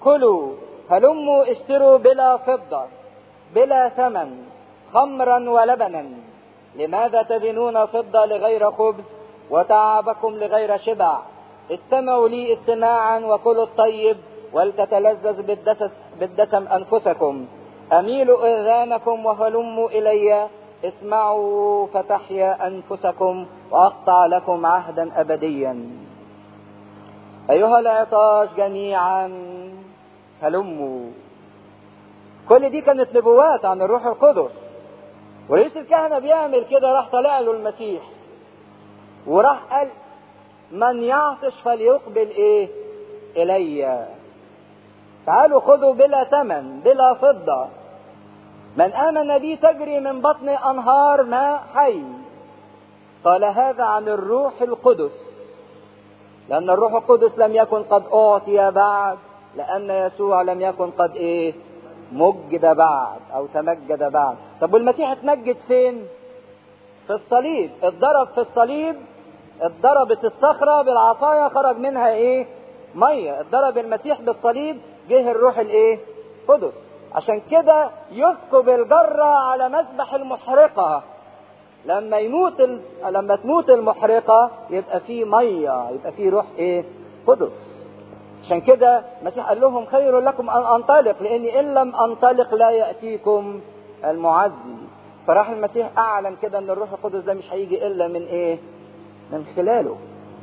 كلوا هلموا اشتروا بلا فضة بلا ثمن خمرا ولبنا لماذا تدينون فضة لغير خبز وتعبكم لغير شبع استمعوا لي استماعا وكلوا الطيب ولتتلذذ بالدسم, بالدسم أنفسكم أميلوا إذانكم وهلموا إلي اسمعوا فتحيا أنفسكم وأقطع لكم عهدا أبديا أيها العطاش جميعا هلموا كل دي كانت نبوات عن الروح القدس ورئيس الكهنة بيعمل كده راح طلع له المسيح وراح قال من يعطش فليقبل ايه الي تعالوا خذوا بلا ثمن بلا فضة من آمن بي تجري من بطن أنهار ماء حي قال هذا عن الروح القدس لأن الروح القدس لم يكن قد أعطي بعد لأن يسوع لم يكن قد إيه مجد بعد أو تمجد بعد طب والمسيح اتمجد فين في الصليب اتضرب في الصليب اتضربت الصخرة بالعصاية خرج منها ايه مية اتضرب المسيح بالصليب جه الروح الايه قدس عشان كده يسكب الجرة على مسبح المحرقة لما يموت ال... لما تموت المحرقة يبقى في مية يبقى في روح ايه قدس عشان كده المسيح قال لهم خير لكم ان انطلق لاني ان لم انطلق لا ياتيكم المعزي فراح المسيح اعلن كده ان الروح القدس ده مش هيجي الا من ايه من خلاله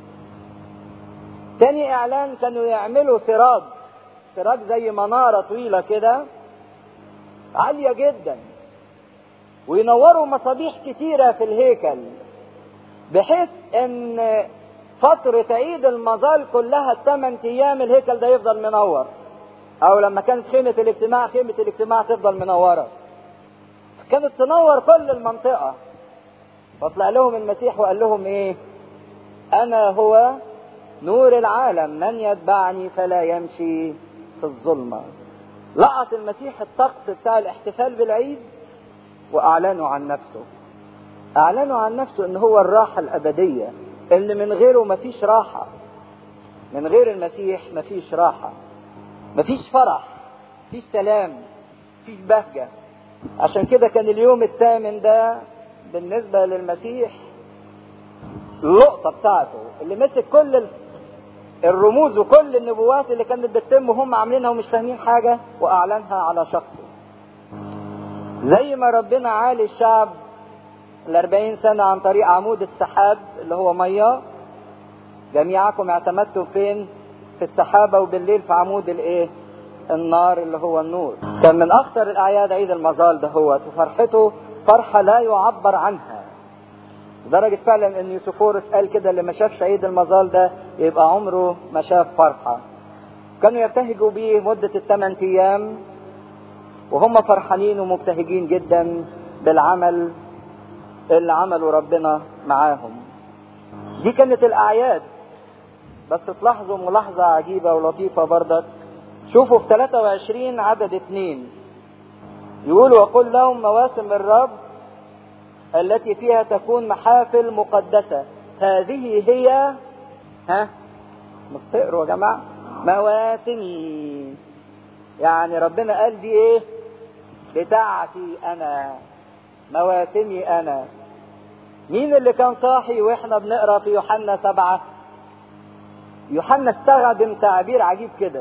تاني اعلان كانوا يعملوا سراج سراج زي منارة طويلة كده عالية جدا وينوروا مصابيح كتيرة في الهيكل بحيث ان فترة عيد المظال كلها الثمان ايام الهيكل ده يفضل منور او لما كانت خيمة الاجتماع خيمة الاجتماع تفضل منورة كانت تنور كل المنطقة فطلع لهم المسيح وقال لهم ايه انا هو نور العالم من يتبعني فلا يمشي في الظلمة لقط المسيح الطقس بتاع الاحتفال بالعيد واعلنوا عن نفسه اعلنوا عن نفسه ان هو الراحة الابدية ان من غيره مفيش راحة من غير المسيح مفيش راحة مفيش فرح مفيش سلام مفيش بهجة عشان كده كان اليوم الثامن ده بالنسبة للمسيح اللقطة بتاعته اللي مسك كل الرموز وكل النبوات اللي كانت بتتم وهم عاملينها ومش فاهمين حاجة وأعلنها على شخصه زي ما ربنا عالي الشعب الأربعين سنة عن طريق عمود السحاب اللي هو مية جميعكم اعتمدتم فين في السحابة وبالليل في عمود الايه النار اللي هو النور كان من أخطر الأعياد عيد المظال ده هو وفرحته فرحة لا يعبر عنها لدرجة فعلا ان يوسفورس قال كده اللي ما شافش عيد المظال ده يبقى عمره ما شاف فرحة كانوا يبتهجوا بيه مدة الثمان ايام وهم فرحانين ومبتهجين جدا بالعمل اللي عمله ربنا معاهم دي كانت الاعياد بس تلاحظوا ملاحظة عجيبة ولطيفة بردك شوفوا في 23 عدد اثنين يقول وقل لهم مواسم الرب التي فيها تكون محافل مقدسة هذه هي ها بتقروا يا جماعة مواسمي يعني ربنا قال دي ايه بتاعتي انا مواسمي انا مين اللي كان صاحي واحنا بنقرا في يوحنا سبعة يوحنا استخدم تعبير عجيب كده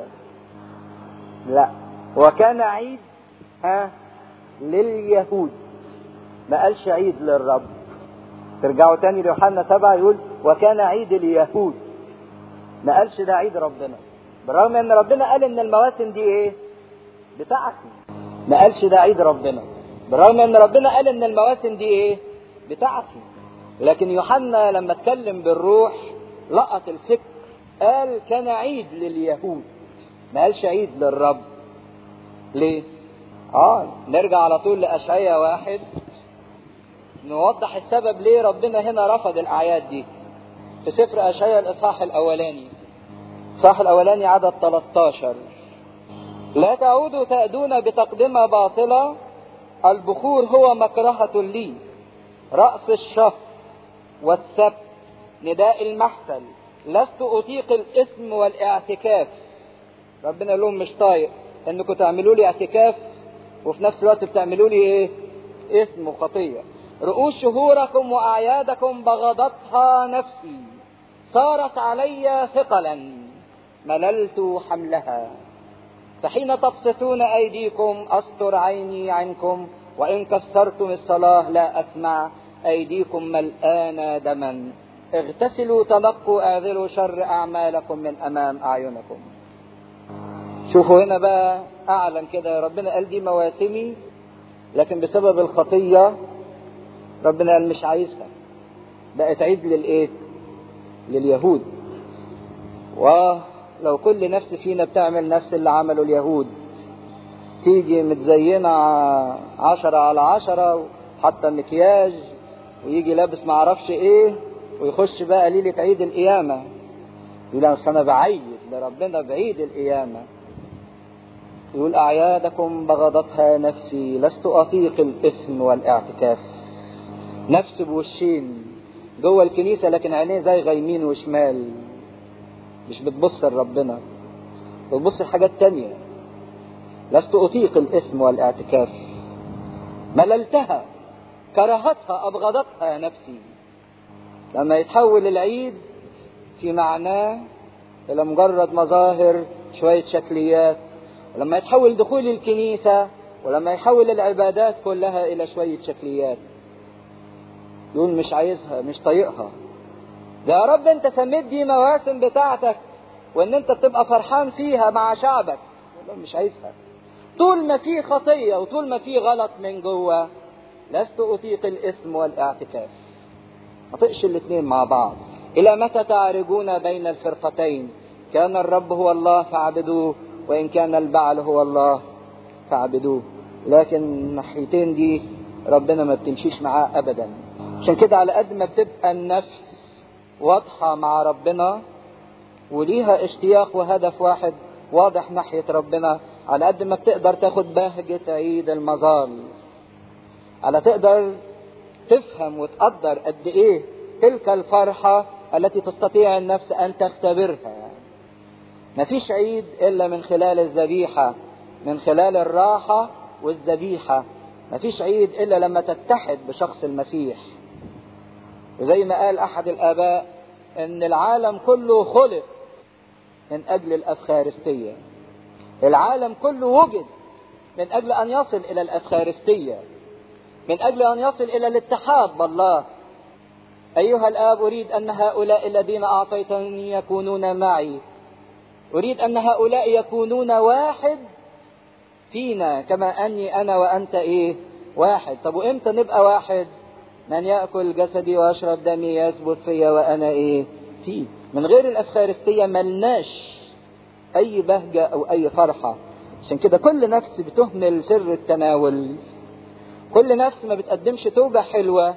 لا وكان عيد ها لليهود ما قالش عيد للرب ترجعوا تاني ليوحنا سبعة يقول وكان عيد اليهود ما قالش ده عيد ربنا بالرغم ان ربنا قال ان المواسم دي ايه بتاعتي ما قالش ده عيد ربنا بالرغم ان ربنا قال ان المواسم دي ايه بتاعتي لكن يوحنا لما اتكلم بالروح لقط الفكر قال كان عيد لليهود ما قالش عيد للرب ليه اه نرجع على طول لاشعياء واحد نوضح السبب ليه ربنا هنا رفض الاعياد دي في سفر اشعياء الاصحاح الاولاني الاصحاح الاولاني عدد 13 لا تعودوا تأدون بتقدمة باطلة البخور هو مكرهة لي رأس الشهر والسبت نداء المحفل لست أطيق الإثم والاعتكاف ربنا قال لهم مش طايق انكم تعملوا لي اعتكاف وفي نفس الوقت بتعملوا لي ايه اثم وخطيه رؤوس شهوركم واعيادكم بغضتها نفسي صارت علي ثقلا مللت حملها فحين تبسطون ايديكم استر عيني عنكم وان كثرتم الصلاه لا اسمع ايديكم ملآن دما اغتسلوا تنقوا اذلوا شر اعمالكم من امام اعينكم شوفوا هنا بقى اعلن كده ربنا قال دي مواسمي لكن بسبب الخطيه ربنا قال مش عايزها بقت عيد للايه لليهود ولو كل نفس فينا بتعمل نفس اللي عمله اليهود تيجي متزينة عشرة على عشرة حتى مكياج ويجي لابس معرفش ايه ويخش بقى ليلة عيد القيامة يقول اصل انا بعيد لربنا بعيد القيامة يقول اعيادكم بغضتها نفسي لست اطيق الاثم والاعتكاف نفس بوشين جوه الكنيسة لكن عينيه زي غيمين وشمال مش بتبص لربنا بتبص لحاجات تانية لست أطيق الإثم والاعتكاف مللتها كرهتها أبغضتها نفسي لما يتحول العيد في معناه إلى مجرد مظاهر شوية شكليات ولما يتحول دخول الكنيسة ولما يحول العبادات كلها إلى شوية شكليات يقول مش عايزها مش طايقها ده يا رب انت سميت دي مواسم بتاعتك وان انت بتبقى فرحان فيها مع شعبك يقول مش عايزها طول ما في خطيه وطول ما في غلط من جوه لست اطيق الاثم والاعتكاف ما طقش الاثنين مع بعض الى متى تعرجون بين الفرقتين كان الرب هو الله فاعبدوه وان كان البعل هو الله فاعبدوه لكن الناحيتين دي ربنا ما بتمشيش معاه ابدا عشان كده على قد ما بتبقى النفس واضحة مع ربنا وليها اشتياق وهدف واحد واضح ناحية ربنا على قد ما بتقدر تاخد بهجة عيد المظال على تقدر تفهم وتقدر قد ايه تلك الفرحة التي تستطيع النفس ان تختبرها مفيش عيد الا من خلال الذبيحة من خلال الراحة والذبيحة مفيش عيد الا لما تتحد بشخص المسيح وزي ما قال احد الاباء ان العالم كله خلق من اجل الافخارستيه العالم كله وجد من اجل ان يصل الى الافخارستيه من اجل ان يصل الى الاتحاد بالله ايها الاب اريد ان هؤلاء الذين اعطيتني يكونون معي اريد ان هؤلاء يكونون واحد فينا كما اني انا وانت ايه واحد طب وامتى نبقى واحد من يأكل جسدي ويشرب دمي يثبت فيا وأنا إيه؟ فيه. من غير الأفخارستية ملناش أي بهجة أو أي فرحة. عشان كده كل نفس بتهمل سر التناول. كل نفس ما بتقدمش توبة حلوة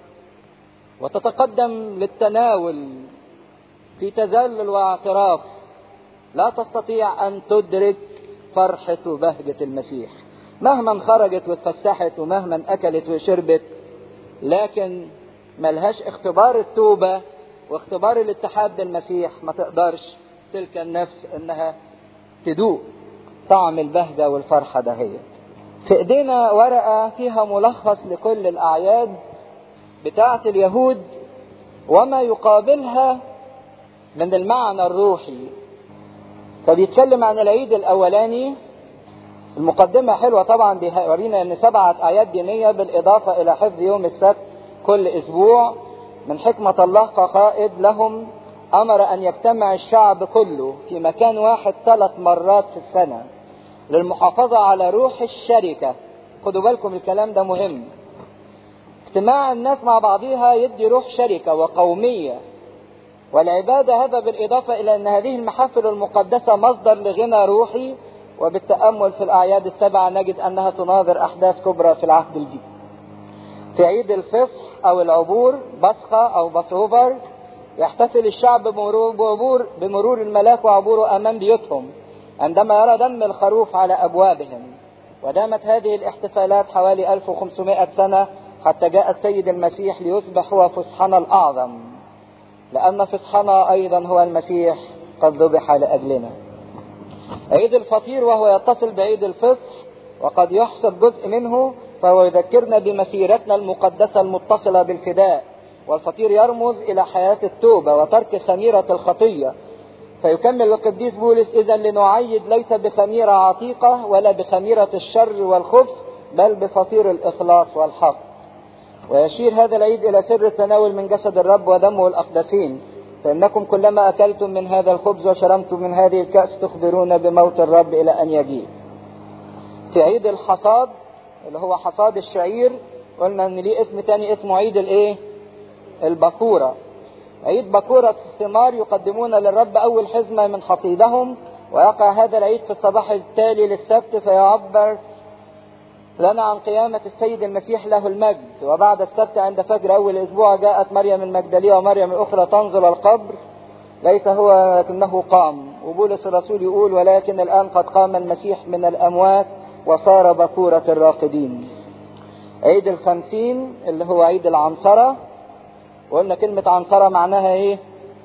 وتتقدم للتناول في تذلل واعتراف لا تستطيع أن تدرك فرحة وبهجة المسيح. مهما خرجت واتفسحت ومهما أكلت وشربت لكن ملهاش اختبار التوبة واختبار الاتحاد بالمسيح ما تقدرش تلك النفس انها تدوق طعم البهجة والفرحة دهيت في ايدينا ورقة فيها ملخص لكل الاعياد بتاعة اليهود وما يقابلها من المعنى الروحي فبيتكلم عن العيد الاولاني المقدمة حلوة طبعا بيورينا ان سبعة ايات دينية بالاضافة الى حفظ يوم السبت كل اسبوع من حكمة الله كقائد لهم امر ان يجتمع الشعب كله في مكان واحد ثلاث مرات في السنة للمحافظة على روح الشركة خدوا بالكم الكلام ده مهم اجتماع الناس مع بعضها يدي روح شركة وقومية والعبادة هذا بالإضافة إلى أن هذه المحافل المقدسة مصدر لغنى روحي وبالتأمل في الأعياد السبعة نجد أنها تناظر أحداث كبرى في العهد الجديد. في عيد الفصح أو العبور بصخة أو باسوفر يحتفل الشعب بمرور, بمرور الملاك وعبوره أمام بيوتهم عندما يرى دم الخروف على أبوابهم ودامت هذه الاحتفالات حوالي 1500 سنة حتى جاء السيد المسيح ليصبح هو فصحنا الأعظم لأن فصحنا أيضا هو المسيح قد ذبح لأجلنا عيد الفطير وهو يتصل بعيد الفصح وقد يحسب جزء منه فهو يذكرنا بمسيرتنا المقدسة المتصلة بالفداء والفطير يرمز إلى حياة التوبة وترك خميرة الخطية فيكمل القديس بولس إذا لنعيد ليس بخميرة عتيقة ولا بخميرة الشر والخبث بل بفطير الإخلاص والحق ويشير هذا العيد إلى سر التناول من جسد الرب ودمه الأقدسين فإنكم كلما أكلتم من هذا الخبز وشربتم من هذه الكأس تخبرون بموت الرب إلى أن يجيء في عيد الحصاد اللي هو حصاد الشعير قلنا ان ليه اسم تاني اسمه عيد الايه البكورة عيد بكورة الثمار يقدمون للرب اول حزمة من حصيدهم ويقع هذا العيد في الصباح التالي للسبت فيعبر لنا عن قيامة السيد المسيح له المجد وبعد السبت عند فجر أول أسبوع جاءت مريم المجدلية ومريم الأخرى تنزل القبر ليس هو لكنه قام وبولس الرسول يقول ولكن الآن قد قام المسيح من الأموات وصار بكورة الراقدين عيد الخمسين اللي هو عيد العنصرة وقلنا كلمة عنصرة معناها ايه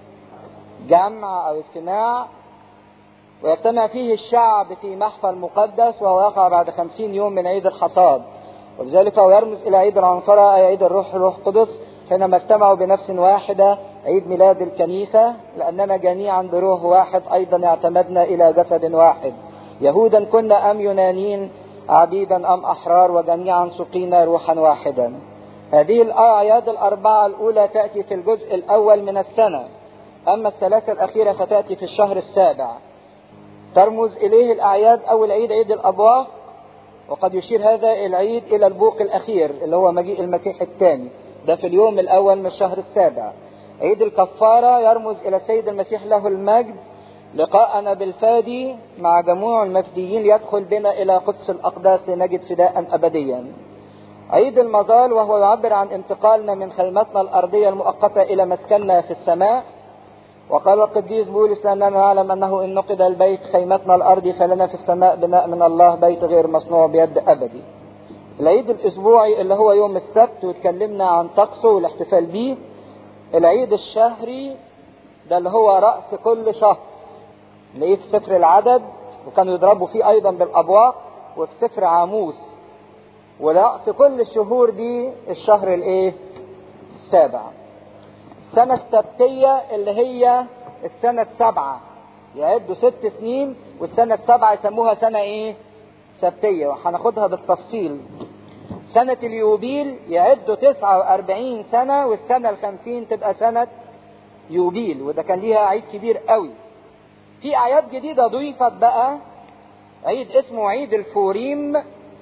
جمع او اجتماع ويجتمع فيه الشعب في محفل مقدس وهو يقع بعد خمسين يوم من عيد الحصاد ولذلك هو يرمز الى عيد العنصرة اي عيد الروح الروح القدس حينما اجتمعوا بنفس واحدة عيد ميلاد الكنيسة لأننا جميعا بروح واحد أيضا اعتمدنا إلى جسد واحد يهودا كنا أم يونانيين عبيدا أم أحرار وجميعا سقينا روحا واحدا هذه الأعياد الأربعة الأولى تأتي في الجزء الأول من السنة أما الثلاثة الأخيرة فتأتي في الشهر السابع ترمز إليه الأعياد أول عيد عيد الأبواق وقد يشير هذا العيد إلى البوق الأخير اللي هو مجيء المسيح الثاني ده في اليوم الأول من الشهر السابع عيد الكفارة يرمز إلى السيد المسيح له المجد لقاءنا بالفادي مع جموع المفديين ليدخل بنا إلى قدس الأقداس لنجد فداء أبديا عيد المظال وهو يعبر عن انتقالنا من خيمتنا الأرضية المؤقتة إلى مسكننا في السماء وقال القديس بولس لأننا نعلم أنه إن نقد البيت خيمتنا الأرضي فلنا في السماء بناء من الله بيت غير مصنوع بيد أبدي العيد الأسبوعي اللي هو يوم السبت واتكلمنا عن طقسه والاحتفال بيه العيد الشهري ده اللي هو رأس كل شهر نلاقيه في سفر العدد وكانوا يضربوا فيه ايضا بالابواق وفي سفر عاموس ورأس كل الشهور دي الشهر الايه السابع السنة السبتية اللي هي السنة السابعة يعدوا ست سنين والسنة السابعة يسموها سنة ايه سبتية وهناخدها بالتفصيل سنة اليوبيل يعدوا 49 سنة والسنة الخمسين تبقى سنة يوبيل وده كان ليها عيد كبير قوي في اعياد جديدة ضيفت بقى عيد اسمه عيد الفوريم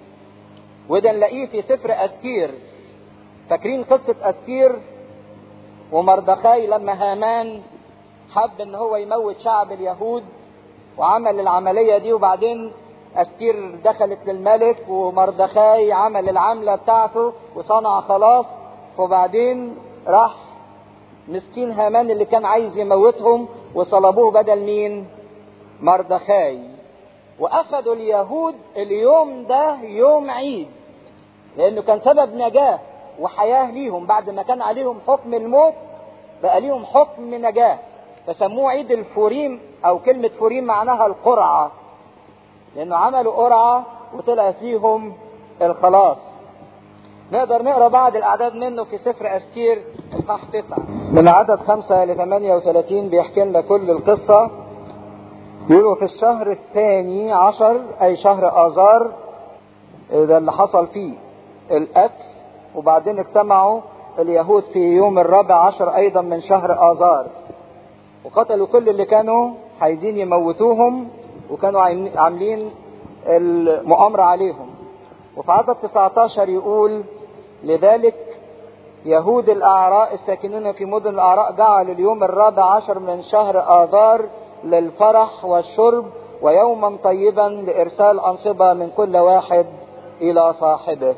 وده نلاقيه في سفر استير فاكرين قصة استير ومردخاي لما هامان حب ان هو يموت شعب اليهود وعمل العملية دي وبعدين استير دخلت للملك ومردخاي عمل العملة بتاعته وصنع خلاص وبعدين راح مسكين هامان اللي كان عايز يموتهم وصلبوه بدل مين مردخاي واخدوا اليهود اليوم ده يوم عيد لانه كان سبب نجاة وحياة ليهم بعد ما كان عليهم حكم الموت بقى ليهم حكم نجاة فسموه عيد الفوريم او كلمة فوريم معناها القرعة لانه عملوا قرعة وطلع فيهم الخلاص نقدر نقرا بعض الاعداد منه في سفر استير اصحاح تسعة من عدد خمسة ل 38 بيحكي لنا كل القصة يقولوا في الشهر الثاني عشر اي شهر اذار ده اللي حصل فيه القتل وبعدين اجتمعوا اليهود في يوم الرابع عشر ايضا من شهر اذار وقتلوا كل اللي كانوا عايزين يموتوهم وكانوا عاملين المؤامرة عليهم وفي عدد 19 يقول لذلك يهود الأعراء الساكنين في مدن الأعراء جعلوا اليوم الرابع عشر من شهر آذار للفرح والشرب ويوما طيبا لإرسال أنصبة من كل واحد إلى صاحبه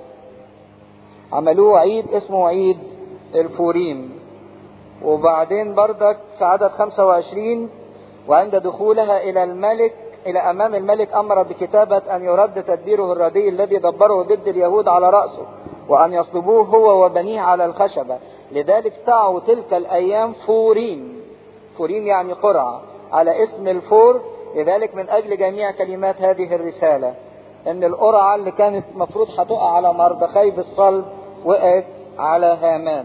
عملوه عيد اسمه عيد الفوريم وبعدين بردك في عدد 25 وعند دخولها إلى الملك إلى أمام الملك أمر بكتابة أن يرد تدبيره الرديء الذي دبره ضد اليهود على رأسه وأن يصلبوه هو وبنيه على الخشبة لذلك تعوا تلك الأيام فوريم فوريم يعني قرعة على اسم الفور لذلك من أجل جميع كلمات هذه الرسالة إن القرعة اللي كانت المفروض هتقع على مردخي بالصلب وقعت على هامان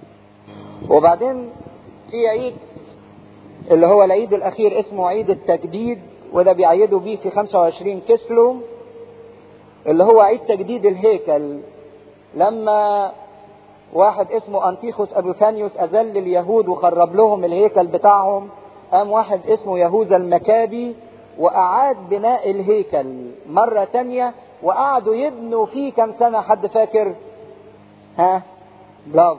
وبعدين في عيد اللي هو العيد الأخير اسمه عيد التجديد وده بيعيدوا بيه في 25 كسلو اللي هو عيد تجديد الهيكل لما واحد اسمه أنتيخوس أبوفانيوس أذل اليهود وخرب لهم الهيكل بتاعهم قام واحد اسمه يهوذا المكابي وأعاد بناء الهيكل مرة تانية وقعدوا يبنوا فيه كم سنة حد فاكر ها برافو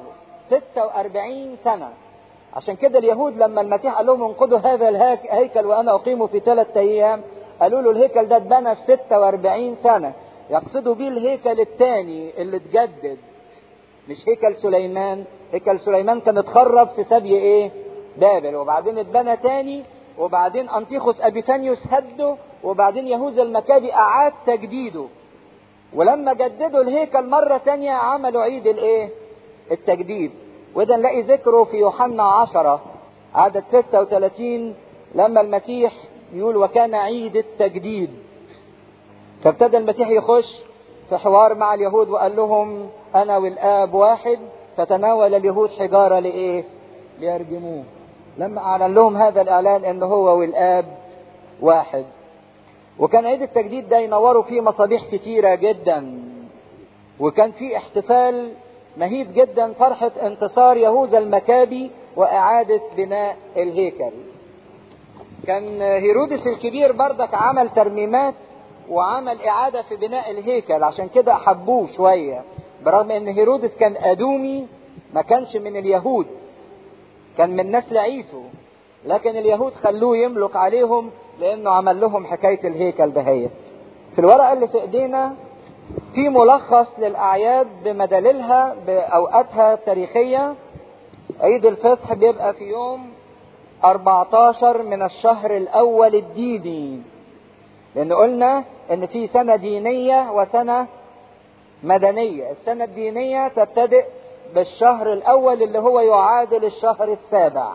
46 سنة عشان كده اليهود لما المسيح قال لهم انقضوا هذا الهيكل وانا اقيمه في ثلاثة ايام قالوا له الهيكل ده اتبنى في 46 سنة يقصدوا بيه الهيكل الثاني اللي اتجدد مش هيكل سليمان هيكل سليمان كان اتخرب في سبي ايه بابل وبعدين اتبنى تاني وبعدين انطيخوس ابيفانيوس هده وبعدين يهوذا المكابي اعاد تجديده ولما جددوا الهيكل مرة تانية عملوا عيد الايه التجديد وده نلاقي ذكره في يوحنا عشرة عدد 36 لما المسيح يقول وكان عيد التجديد فابتدى المسيح يخش في حوار مع اليهود وقال لهم انا والاب واحد فتناول اليهود حجارة لايه ليرجموه لما اعلن لهم هذا الاعلان ان هو والاب واحد وكان عيد التجديد ده ينوروا فيه مصابيح كتيرة جدا وكان فيه احتفال مهيب جدا فرحة انتصار يهوذا المكابي وإعادة بناء الهيكل كان هيرودس الكبير بردك عمل ترميمات وعمل إعادة في بناء الهيكل عشان كده أحبوه شوية برغم إن هيرودس كان أدومي ما كانش من اليهود كان من نسل عيسو لكن اليهود خلوه يملك عليهم لأنه عمل لهم حكاية الهيكل دهيت في الورقة اللي في إيدينا في ملخص للأعياد بمدللها بأوقاتها التاريخية عيد الفصح بيبقى في يوم 14 من الشهر الأول الديني لأن قلنا إن في سنة دينية وسنة مدنية السنة الدينية تبتدئ بالشهر الأول اللي هو يعادل الشهر السابع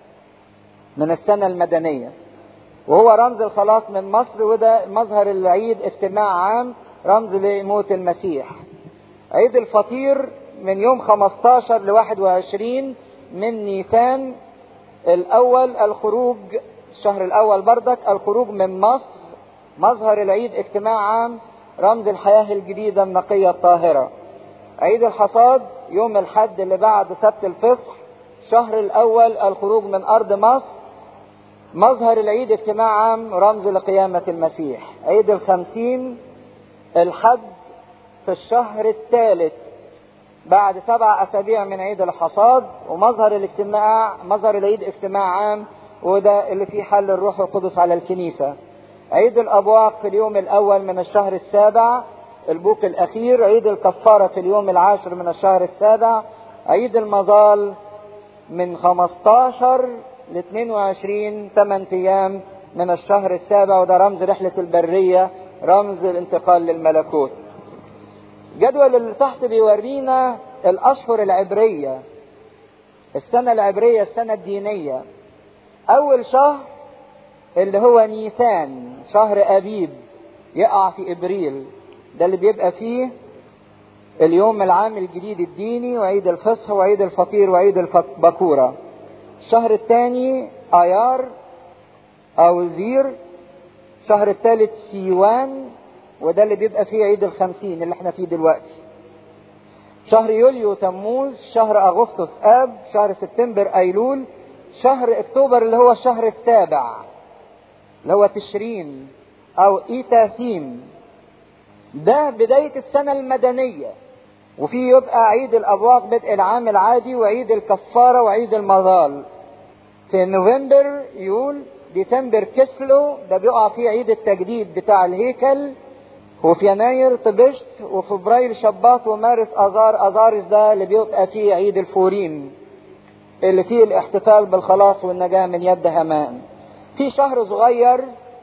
من السنة المدنية وهو رمز الخلاص من مصر وده مظهر العيد اجتماع عام رمز لموت المسيح عيد الفطير من يوم 15 ل 21 من نيسان الأول الخروج الشهر الأول بردك الخروج من مصر مظهر العيد اجتماع عام رمز الحياة الجديدة النقية الطاهرة عيد الحصاد يوم الحد اللي بعد سبت الفصح الشهر الأول الخروج من أرض مصر مظهر العيد اجتماع عام رمز لقيامة المسيح عيد الخمسين الحد في الشهر الثالث بعد سبع أسابيع من عيد الحصاد ومظهر الاجتماع مظهر العيد اجتماع عام وده اللي فيه حل الروح القدس على الكنيسة عيد الأبواق في اليوم الأول من الشهر السابع البوق الأخير عيد الكفارة في اليوم العاشر من الشهر السابع عيد المظال من 15 ل 22 8 أيام من الشهر السابع وده رمز رحلة البرية رمز الانتقال للملكوت جدول اللي تحت بيورينا الأشهر العبرية السنة العبرية السنة الدينية أول شهر اللي هو نيسان شهر أبيب يقع في إبريل ده اللي بيبقى فيه اليوم العام الجديد الديني وعيد الفصح وعيد الفطير وعيد البكورة الشهر الثاني آيار أو زير الشهر الثالث سيوان وده اللي بيبقى فيه عيد الخمسين اللي احنا فيه دلوقتي شهر يوليو تموز شهر أغسطس آب شهر سبتمبر أيلول شهر أكتوبر اللي هو الشهر السابع اللي هو تشرين أو إيتاسيم ده بداية السنة المدنية وفي يبقى عيد الأبواق بدء العام العادي وعيد الكفارة وعيد المظال في نوفمبر يول ديسمبر كسلو ده بيقع فيه عيد التجديد بتاع الهيكل وفي يناير طبشت وفبراير شباط ومارس أذار أذارس ده اللي بيبقى فيه عيد الفورين اللي فيه الاحتفال بالخلاص والنجاة من يد هامان في شهر صغير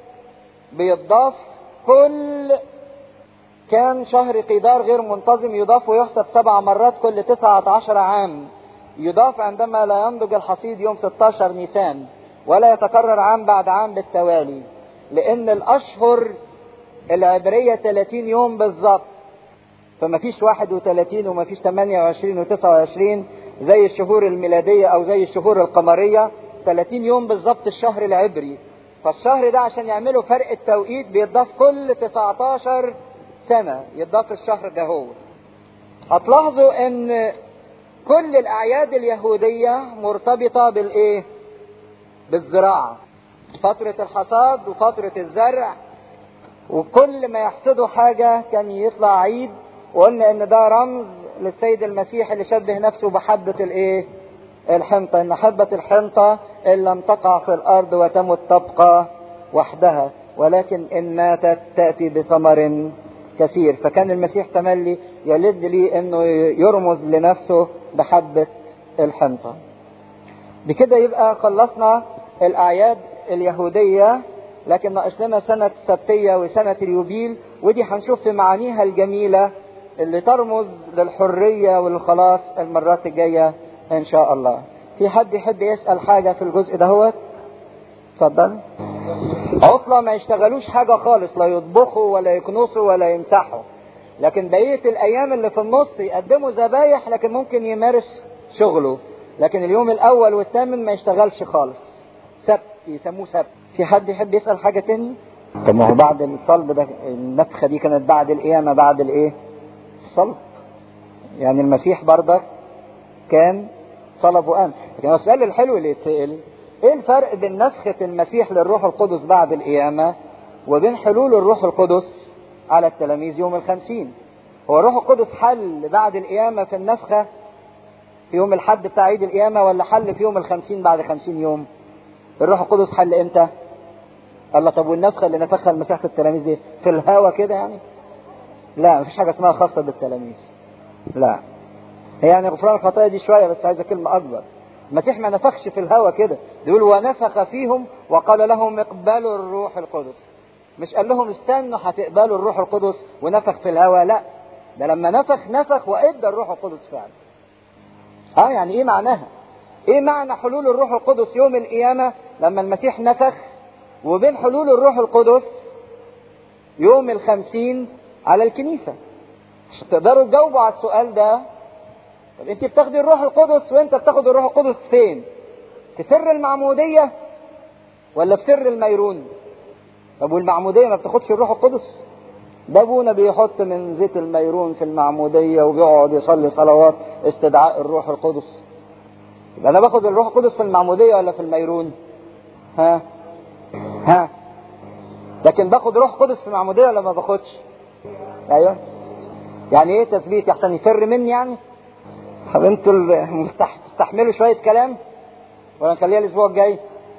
بيضاف كل كان شهر قيدار غير منتظم يضاف ويحسب سبع مرات كل تسعة عشر عام يضاف عندما لا ينضج الحصيد يوم 16 نيسان ولا يتكرر عام بعد عام بالتوالي لان الاشهر العبرية 30 يوم بالظبط فما فيش 31 وما فيش 28 و29 زي الشهور الميلادية او زي الشهور القمرية 30 يوم بالظبط الشهر العبري فالشهر ده عشان يعملوا فرق التوقيت بيضاف كل 19 سنة يضاف الشهر ده هو هتلاحظوا ان كل الاعياد اليهودية مرتبطة بالايه بالزراعة فترة الحصاد وفترة الزرع وكل ما يحصدوا حاجة كان يطلع عيد وقلنا ان ده رمز للسيد المسيح اللي شبه نفسه بحبة الايه الحنطة ان حبة الحنطة ان لم تقع في الارض وتمت تبقى وحدها ولكن ان ماتت تأتي بثمر كثير فكان المسيح تملي يلد لي انه يرمز لنفسه بحبة الحنطة بكده يبقى خلصنا الاعياد اليهودية لكن ناقص لنا سنة السبتية وسنة اليوبيل ودي هنشوف في معانيها الجميلة اللي ترمز للحرية والخلاص المرات الجاية ان شاء الله في حد يحب يسأل حاجة في الجزء دهوت اتفضل عطلة ما يشتغلوش حاجة خالص لا يطبخوا ولا يكنسوا ولا يمسحوا لكن بقية الأيام اللي في النص يقدموا ذبايح لكن ممكن يمارس شغله لكن اليوم الأول والثامن ما يشتغلش خالص سبت يسموه سبت في حد يحب يسأل حاجة تاني؟ طب ما هو بعد الصلب ده النفخة دي كانت بعد القيامة بعد الإيه؟ الصلب يعني المسيح برضك كان صلب وقام لكن السؤال الحلو اللي يتسأل ايه الفرق بين نفخة المسيح للروح القدس بعد القيامة وبين حلول الروح القدس على التلاميذ يوم الخمسين هو الروح القدس حل بعد القيامة في النفخة في يوم الحد بتاع عيد القيامة ولا حل في يوم الخمسين بعد خمسين يوم الروح القدس حل امتى الله طب والنفخة اللي نفخها المسيح في التلاميذ دي في الهوا كده يعني لا مفيش حاجة اسمها خاصة بالتلاميذ لا يعني غفران الخطايا دي شوية بس عايزة كلمة أكبر المسيح ما نفخش في الهوا كده بيقول ونفخ فيهم وقال لهم اقبلوا الروح القدس مش قال لهم استنوا هتقبلوا الروح القدس ونفخ في الهوا لا ده لما نفخ نفخ وادى الروح القدس فعلا اه يعني ايه معناها ايه معنى حلول الروح القدس يوم القيامة لما المسيح نفخ وبين حلول الروح القدس يوم الخمسين على الكنيسة عشان تقدروا تجاوبوا على السؤال ده طب انت بتاخدي الروح القدس وانت بتاخد الروح القدس فين في سر المعمودية ولا في سر الميرون طب والمعمودية ما بتاخدش الروح القدس ده ابونا بيحط من زيت الميرون في المعمودية وبيقعد يصلي صلوات استدعاء الروح القدس يبقى انا باخد الروح القدس في المعمودية ولا في الميرون ها ها لكن باخد روح قدس في المعمودية ولا ما باخدش ايوه يعني ايه تثبيت احسن يفر مني يعني طب انتوا المستح... تستحملوا شوية كلام ولا نخليها الاسبوع الجاي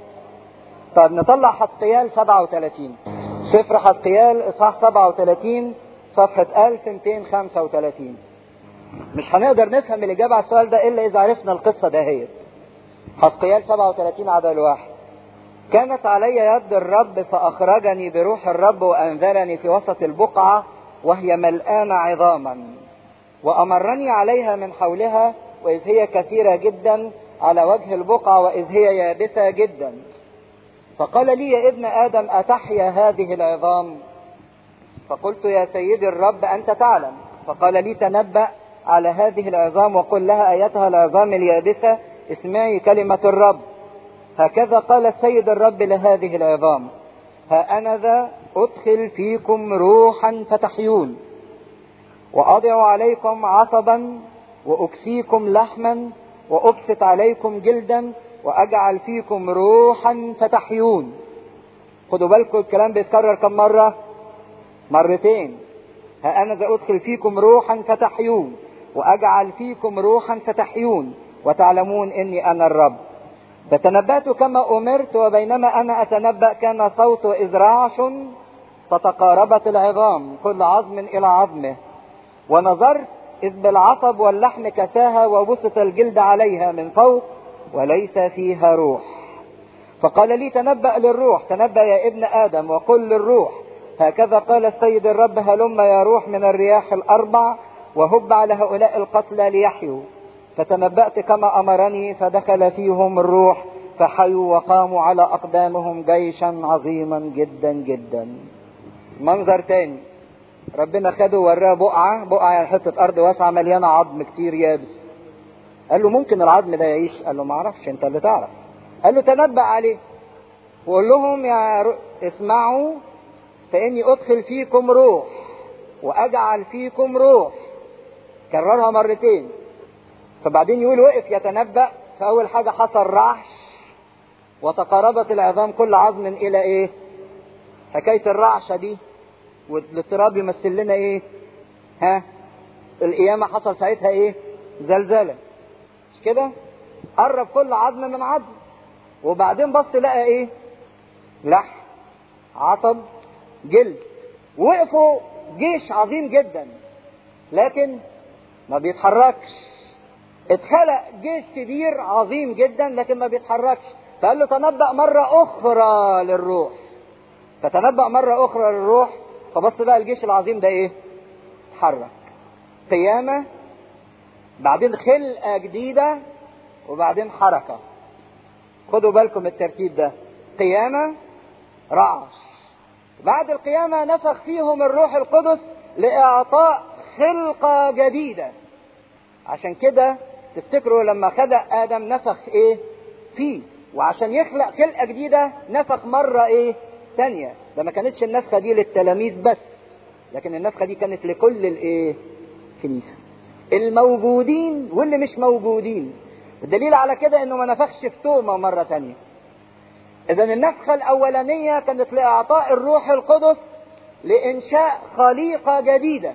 طب نطلع حسقيال 37 سفر حسقيال اصحاح 37 صفحة 1235 مش هنقدر نفهم الإجابة على السؤال ده إلا إذا عرفنا القصة دهيت حسقيال 37 عدد واحد كانت علي يد الرب فأخرجني بروح الرب وأنزلني في وسط البقعة وهي ملآنة عظاما وأمرني عليها من حولها وإذ هي كثيرة جدا على وجه البقعة وإذ هي يابسة جدا فقال لي يا ابن آدم أتحيا هذه العظام فقلت يا سيدي الرب أنت تعلم فقال لي تنبأ على هذه العظام وقل لها أيتها العظام اليابسة اسمعي كلمة الرب هكذا قال السيد الرب لهذه العظام ها أنا ذا أدخل فيكم روحا فتحيون وأضع عليكم عصبا وأكسيكم لحما وأبسط عليكم جلدا وأجعل فيكم روحا فتحيون خدوا بالكم الكلام بيتكرر كم مرة مرتين ها أنا ذا أدخل فيكم روحا فتحيون وأجعل فيكم روحا فتحيون وتعلمون إني أنا الرب فتنبأت كما أمرت وبينما أنا أتنبأ كان صوت إذ رعش فتقاربت العظام كل عظم إلى عظمه ونظرت إذ بالعصب واللحم كساها وبسط الجلد عليها من فوق وليس فيها روح فقال لي تنبأ للروح تنبأ يا ابن آدم وقل للروح هكذا قال السيد الرب هلم يا روح من الرياح الأربع وهب على هؤلاء القتلى ليحيوا فتنبأت كما أمرني فدخل فيهم الروح فحيوا وقاموا على أقدامهم جيشا عظيما جدا جدا منظر تاني ربنا خده وراه بقعة بقعة يعني حتة أرض واسعة مليانة عظم كتير يابس قال له ممكن العظم ده يعيش قال له ما اعرفش انت اللي تعرف قال له تنبأ عليه وقول لهم يا ر... اسمعوا فإني أدخل فيكم روح وأجعل فيكم روح كررها مرتين فبعدين يقول وقف يتنبأ فأول حاجة حصل رعش وتقاربت العظام كل عظم إلى إيه؟ حكاية الرعشة دي والاضطراب يمثل لنا إيه؟ ها؟ القيامة حصل ساعتها إيه؟ زلزلة مش كده؟ قرب كل عظم من عظم وبعدين بص لقى إيه؟ لحم عصب جلد وقفوا جيش عظيم جدا لكن ما بيتحركش اتخلق جيش كبير عظيم جدا لكن ما بيتحركش فقال له تنبأ مرة أخرى للروح فتنبأ مرة أخرى للروح فبص بقى الجيش العظيم ده إيه؟ اتحرك قيامة بعدين خلقة جديدة وبعدين حركة خدوا بالكم الترتيب ده قيامة رعش بعد القيامة نفخ فيهم الروح القدس لإعطاء خلقة جديدة عشان كده تفتكروا لما خلق آدم نفخ إيه فيه وعشان يخلق خلقة جديدة نفخ مرة إيه ثانية ده ما كانتش النفخة دي للتلاميذ بس لكن النفخة دي كانت لكل الإيه كنيسة الموجودين واللي مش موجودين الدليل على كده انه ما نفخش في تومة مرة ثانية اذا النفخة الاولانية كانت لاعطاء الروح القدس لانشاء خليقة جديدة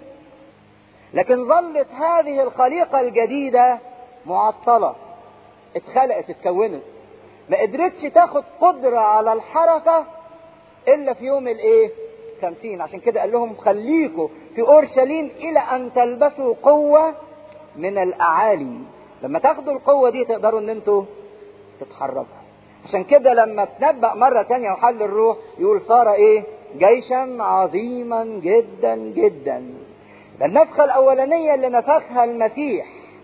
لكن ظلت هذه الخليقة الجديدة معطلة اتخلقت اتكونت ما قدرتش تاخد قدرة على الحركة الا في يوم الايه خمسين عشان كده قال لهم خليكوا في اورشليم الى ان تلبسوا قوة من الاعالي لما تاخدوا القوة دي تقدروا ان انتوا تتحركوا عشان كده لما تنبأ مرة تانية وحل الروح يقول صار ايه جيشا عظيما جدا جدا النفخة الأولانية اللي نفخها المسيح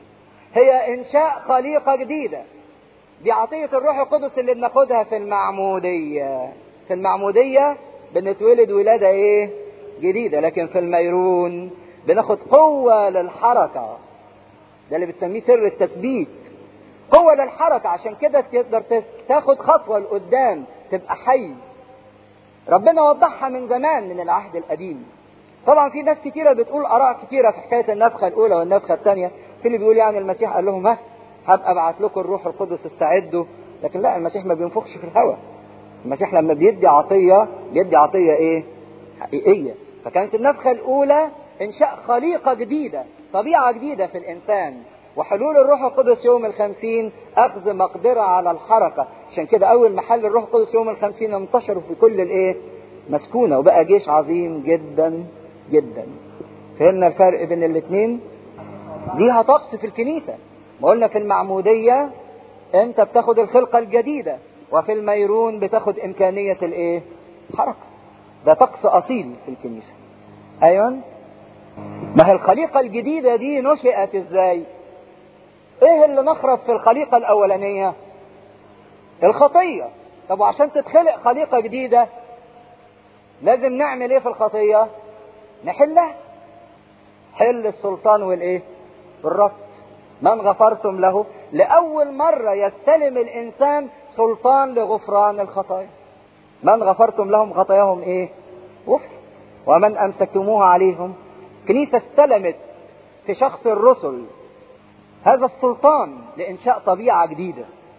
هي إنشاء خليقة جديدة دي عطية الروح القدس اللي بناخدها في المعمودية في المعمودية بنتولد ولادة إيه جديدة لكن في الميرون بناخد قوة للحركة ده اللي بتسميه سر التثبيت قوة للحركة عشان كده تقدر تاخد خطوة لقدام تبقى حي ربنا وضحها من زمان من العهد القديم طبعا في ناس كتيرة بتقول آراء كتيرة في حكاية النفخة الأولى والنفخة الثانية في اللي بيقول يعني المسيح قال لهم ها هبقى ابعت لكم الروح القدس استعدوا لكن لا المسيح ما بينفخش في الهواء المسيح لما بيدي عطية بيدي عطية ايه حقيقية فكانت النفخة الأولى إنشاء خليقة جديدة طبيعة جديدة في الإنسان وحلول الروح القدس يوم الخمسين أخذ مقدرة على الحركة عشان كده أول ما حل الروح القدس يوم الخمسين انتشروا في كل الإيه مسكونة وبقى جيش عظيم جدا جدا فهمنا الفرق بين الاثنين ليها طقس في الكنيسة ما قلنا في المعمودية انت بتاخد الخلقة الجديدة وفي الميرون بتاخد امكانية الايه حركة ده طقس اصيل في الكنيسة ايوه ما هي الخليقة الجديدة دي نشأت ازاي ايه اللي نخرب في الخليقة الاولانية الخطية طب وعشان تتخلق خليقة جديدة لازم نعمل ايه في الخطية نحلها حل السلطان والايه والربط من غفرتم له لأول مرة يستلم الإنسان سلطان لغفران الخطايا من غفرتم لهم خطاياهم إيه غفر ومن أمسكتموها عليهم كنيسة استلمت في شخص الرسل هذا السلطان لإنشاء طبيعة جديدة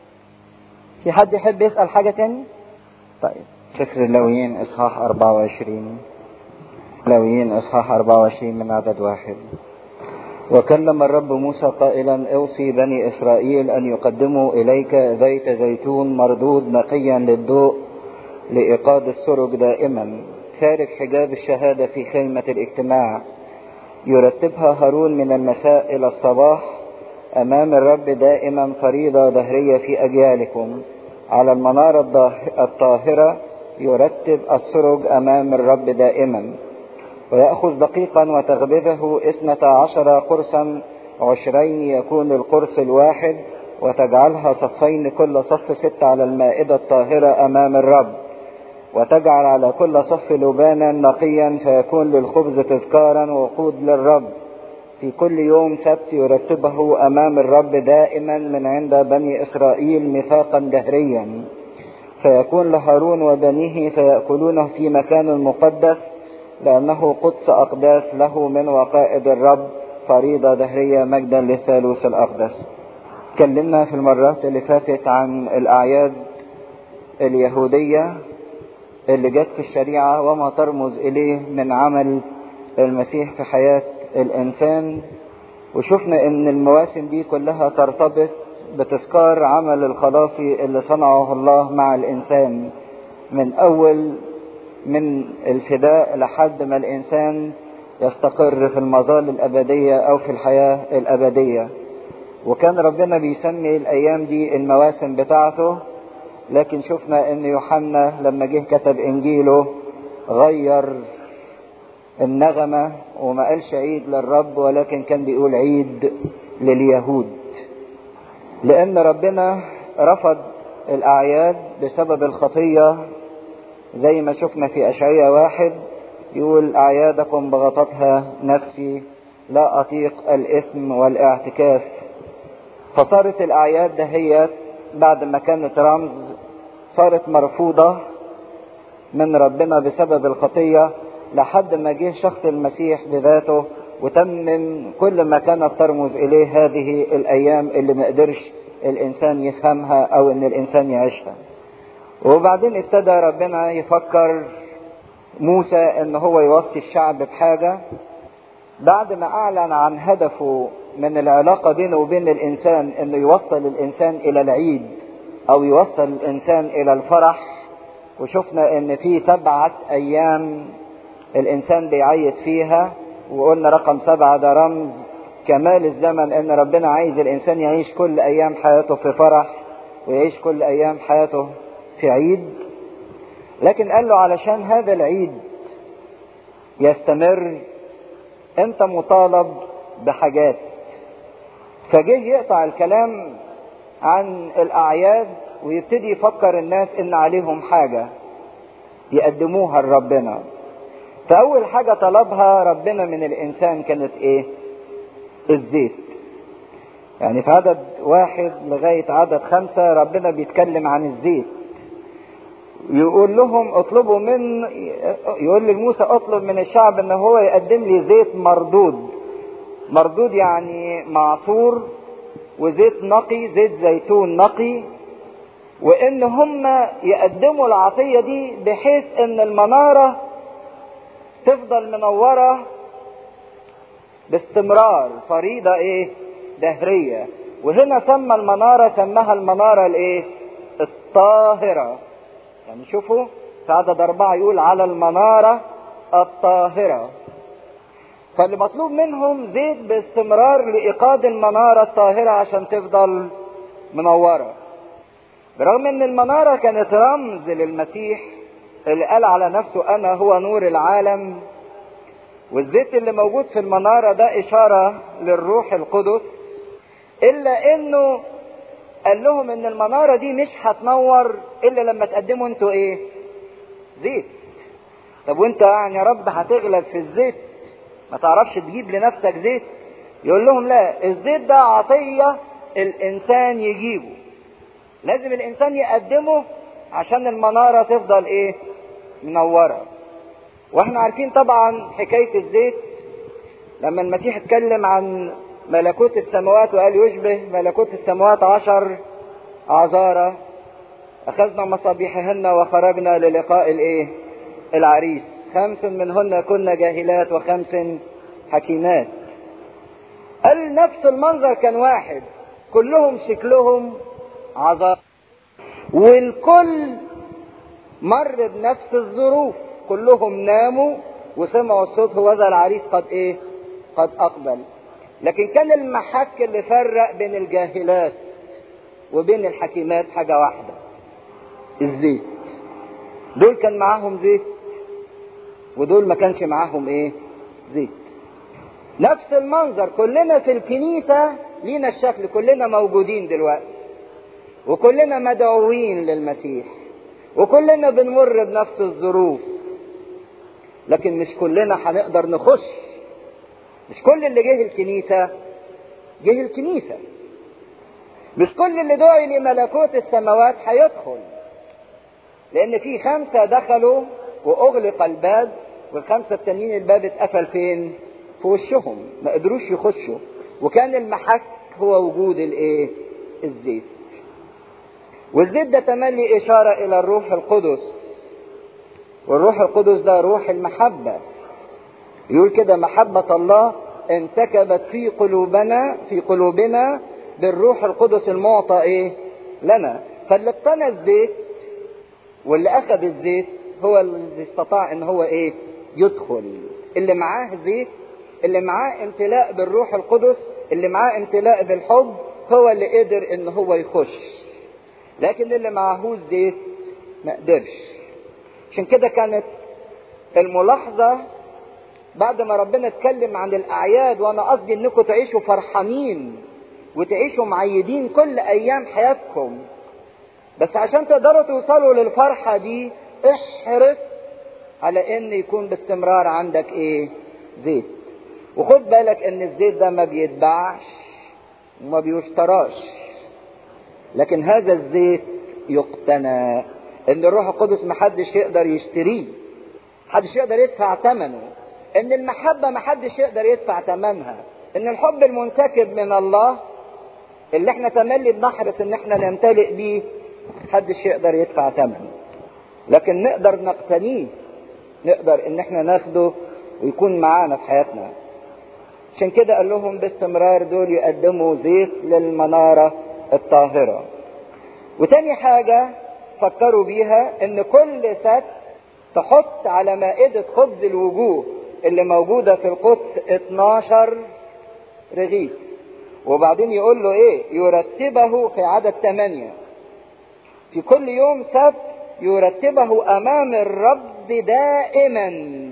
في حد يحب يسأل حاجة تاني طيب سفر اللويين إصحاح 24 لويين إصحاح 24 من عدد واحد وكلم الرب موسى قائلا اوصي بني اسرائيل ان يقدموا اليك زيت زيتون مردود نقيا للضوء لايقاد السرج دائما خارج حجاب الشهاده في خيمه الاجتماع يرتبها هارون من المساء الى الصباح امام الرب دائما فريضه دهريه في اجيالكم على المناره الطاهره يرتب السرج امام الرب دائما ويأخذ دقيقا وتغبذه اثنتا عشر قرصا عشرين يكون القرص الواحد وتجعلها صفين كل صف ست على المائدة الطاهرة أمام الرب وتجعل على كل صف لبانا نقيا فيكون للخبز تذكارا وقود للرب في كل يوم سبت يرتبه أمام الرب دائما من عند بني إسرائيل ميثاقا دهريا فيكون لهارون وبنيه فيأكلونه في مكان مقدس لأنه قدس أقداس له من وقائد الرب فريضة دهرية مجدا للثالوث الأقدس تكلمنا في المرات اللي فاتت عن الأعياد اليهودية اللي جت في الشريعة وما ترمز إليه من عمل المسيح في حياة الإنسان وشفنا إن المواسم دي كلها ترتبط بتذكار عمل الخلاصي اللي صنعه الله مع الإنسان من أول من الفداء لحد ما الإنسان يستقر في المظال الأبدية أو في الحياة الأبدية وكان ربنا بيسمي الأيام دي المواسم بتاعته لكن شفنا ان يوحنا لما جه كتب انجيله غير النغمة وما قالش عيد للرب ولكن كان بيقول عيد لليهود لان ربنا رفض الاعياد بسبب الخطية زي ما شفنا في اشعياء واحد يقول اعيادكم بغطتها نفسي لا اطيق الاثم والاعتكاف فصارت الاعياد دهيت بعد ما كانت رمز صارت مرفوضة من ربنا بسبب الخطية لحد ما جه شخص المسيح بذاته وتمم كل ما كانت ترمز إليه هذه الأيام اللي ما قدرش الإنسان يفهمها أو إن الإنسان يعيشها وبعدين ابتدى ربنا يفكر موسى إن هو يوصي الشعب بحاجة بعد ما أعلن عن هدفه من العلاقة بينه وبين الإنسان إنه يوصل الإنسان إلى العيد أو يوصل الإنسان إلى الفرح وشفنا إن في سبعة أيام الإنسان بيعيد فيها وقلنا رقم سبعة ده رمز كمال الزمن إن ربنا عايز الإنسان يعيش كل أيام حياته في فرح ويعيش كل أيام حياته في عيد لكن قال له علشان هذا العيد يستمر أنت مطالب بحاجات فجه يقطع الكلام عن الأعياد ويبتدي يفكر الناس إن عليهم حاجة يقدموها لربنا فأول حاجة طلبها ربنا من الإنسان كانت إيه؟ الزيت يعني في عدد واحد لغاية عدد خمسة ربنا بيتكلم عن الزيت يقول لهم اطلبوا من يقول لموسى اطلب من الشعب ان هو يقدم لي زيت مردود مردود يعني معصور وزيت نقي زيت زيتون نقي وان هم يقدموا العطية دي بحيث ان المنارة تفضل منورة باستمرار فريضة ايه دهرية وهنا سمى المنارة سماها المنارة الايه الطاهرة يعني شوفوا في عدد أربعة يقول على المنارة الطاهرة فاللي مطلوب منهم زيت باستمرار لإيقاد المنارة الطاهرة عشان تفضل منورة برغم ان المنارة كانت رمز للمسيح اللي قال على نفسه انا هو نور العالم والزيت اللي موجود في المنارة ده اشارة للروح القدس الا انه قال لهم ان المنارة دي مش هتنور الا لما تقدموا انتوا ايه زيت طب وانت يعني يا رب هتغلب في الزيت ما تعرفش تجيب لنفسك زيت يقول لهم لا الزيت ده عطية الانسان يجيبه لازم الانسان يقدمه عشان المنارة تفضل ايه منورة واحنا عارفين طبعا حكاية الزيت لما المسيح اتكلم عن ملكوت السماوات وقال يشبه ملكوت السماوات عشر عذارة أخذنا مصابيحهن وخرجنا للقاء الإيه؟ العريس خمس منهن كن جاهلات وخمس حكيمات قال نفس المنظر كان واحد كلهم شكلهم عذارة والكل مر بنفس الظروف كلهم ناموا وسمعوا الصوت هو ذا العريس قد ايه قد اقبل لكن كان المحك اللي فرق بين الجاهلات وبين الحكيمات حاجة واحدة الزيت دول كان معاهم زيت ودول ما كانش معاهم ايه زيت نفس المنظر كلنا في الكنيسة لينا الشكل كلنا موجودين دلوقتي وكلنا مدعوين للمسيح وكلنا بنمر بنفس الظروف لكن مش كلنا هنقدر نخش مش كل اللي جه الكنيسة جه الكنيسة مش كل اللي دعي لملكوت السماوات هيدخل لأن في خمسة دخلوا وأغلق الباب والخمسة التانيين الباب اتقفل فين؟ في وشهم ما قدروش يخشوا وكان المحك هو وجود الايه؟ الزيت والزيت ده تملي إشارة إلى الروح القدس والروح القدس ده روح المحبة يقول كده محبة الله انسكبت في قلوبنا في قلوبنا بالروح القدس المعطى ايه لنا فاللي اقتنى الزيت واللي اخذ الزيت هو اللي استطاع ان هو ايه يدخل اللي معاه زيت اللي معاه امتلاء بالروح القدس اللي معاه امتلاء بالحب هو اللي قدر ان هو يخش لكن اللي معهوش زيت ما قدرش عشان كده كانت الملاحظة بعد ما ربنا اتكلم عن الأعياد وأنا قصدي إنكم تعيشوا فرحانين وتعيشوا معيدين كل أيام حياتكم بس عشان تقدروا توصلوا للفرحة دي احرص على إن يكون باستمرار عندك إيه؟ زيت وخد بالك إن الزيت ده ما بيتباعش وما بيشتراش لكن هذا الزيت يقتنى ان الروح القدس محدش يقدر يشتريه محدش يقدر يدفع ثمنه ان المحبة محدش يقدر يدفع ثمنها ان الحب المنسكب من الله اللي احنا تملي بنحرص ان احنا نمتلئ بيه محدش يقدر يدفع ثمنه لكن نقدر نقتنيه نقدر ان احنا ناخده ويكون معانا في حياتنا عشان كده قال لهم باستمرار دول يقدموا زيت للمنارة الطاهرة وتاني حاجة فكروا بيها ان كل ست تحط على مائدة خبز الوجوه اللي موجودة في القدس 12 رغيف وبعدين يقول له ايه يرتبه في عدد ثمانية في كل يوم سبت يرتبه امام الرب دائما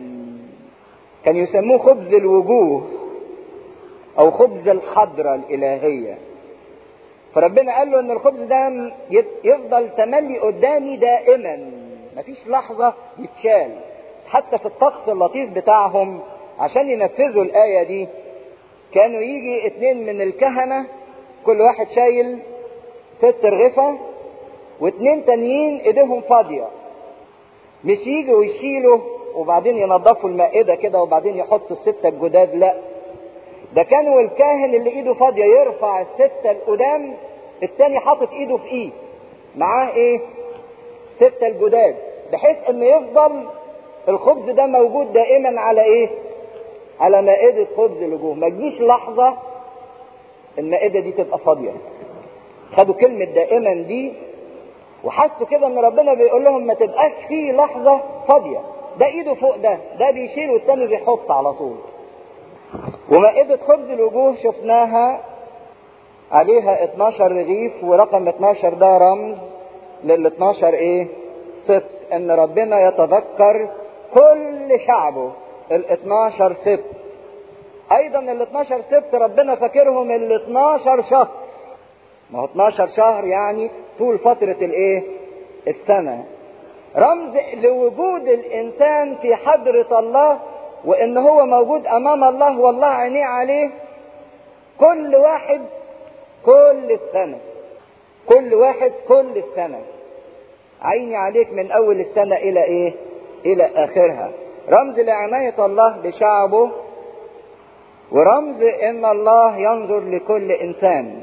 كان يسموه خبز الوجوه او خبز الحضرة الالهية فربنا قال له ان الخبز ده يفضل تملي قدامي دائما مفيش لحظة يتشال حتى في الطقس اللطيف بتاعهم عشان ينفذوا الآية دي كانوا يجي اتنين من الكهنة كل واحد شايل ست رغفة واتنين تانيين ايديهم فاضية مش يجوا ويشيلوا وبعدين ينظفوا المائدة كده وبعدين يحطوا الستة الجداد لا ده كانوا الكاهن اللي ايده فاضية يرفع الستة القدام التاني حاطط ايده في ايد معاه ايه ستة الجداد بحيث ان يفضل الخبز ده موجود دائما على ايه على مائدة خبز الوجوه ما تجيش لحظة المائدة دي تبقى فاضية خدوا كلمة دائما دي وحسوا كده ان ربنا بيقول لهم ما تبقاش في لحظة فاضية ده ايده فوق ده ده بيشيل والتاني بيحط على طول ومائدة خبز الوجوه شفناها عليها 12 رغيف ورقم 12 ده رمز لل 12 ايه سبت ان ربنا يتذكر كل شعبه ال 12 سبت ايضا ال 12 سبت ربنا فاكرهم ال 12 شهر ما هو 12 شهر يعني طول فترة الايه السنة رمز لوجود الانسان في حضرة الله وان هو موجود امام الله والله عينيه عليه كل واحد كل السنة كل واحد كل السنة عيني عليك من اول السنة الى ايه الى اخرها رمز لعناية الله بشعبه ورمز ان الله ينظر لكل انسان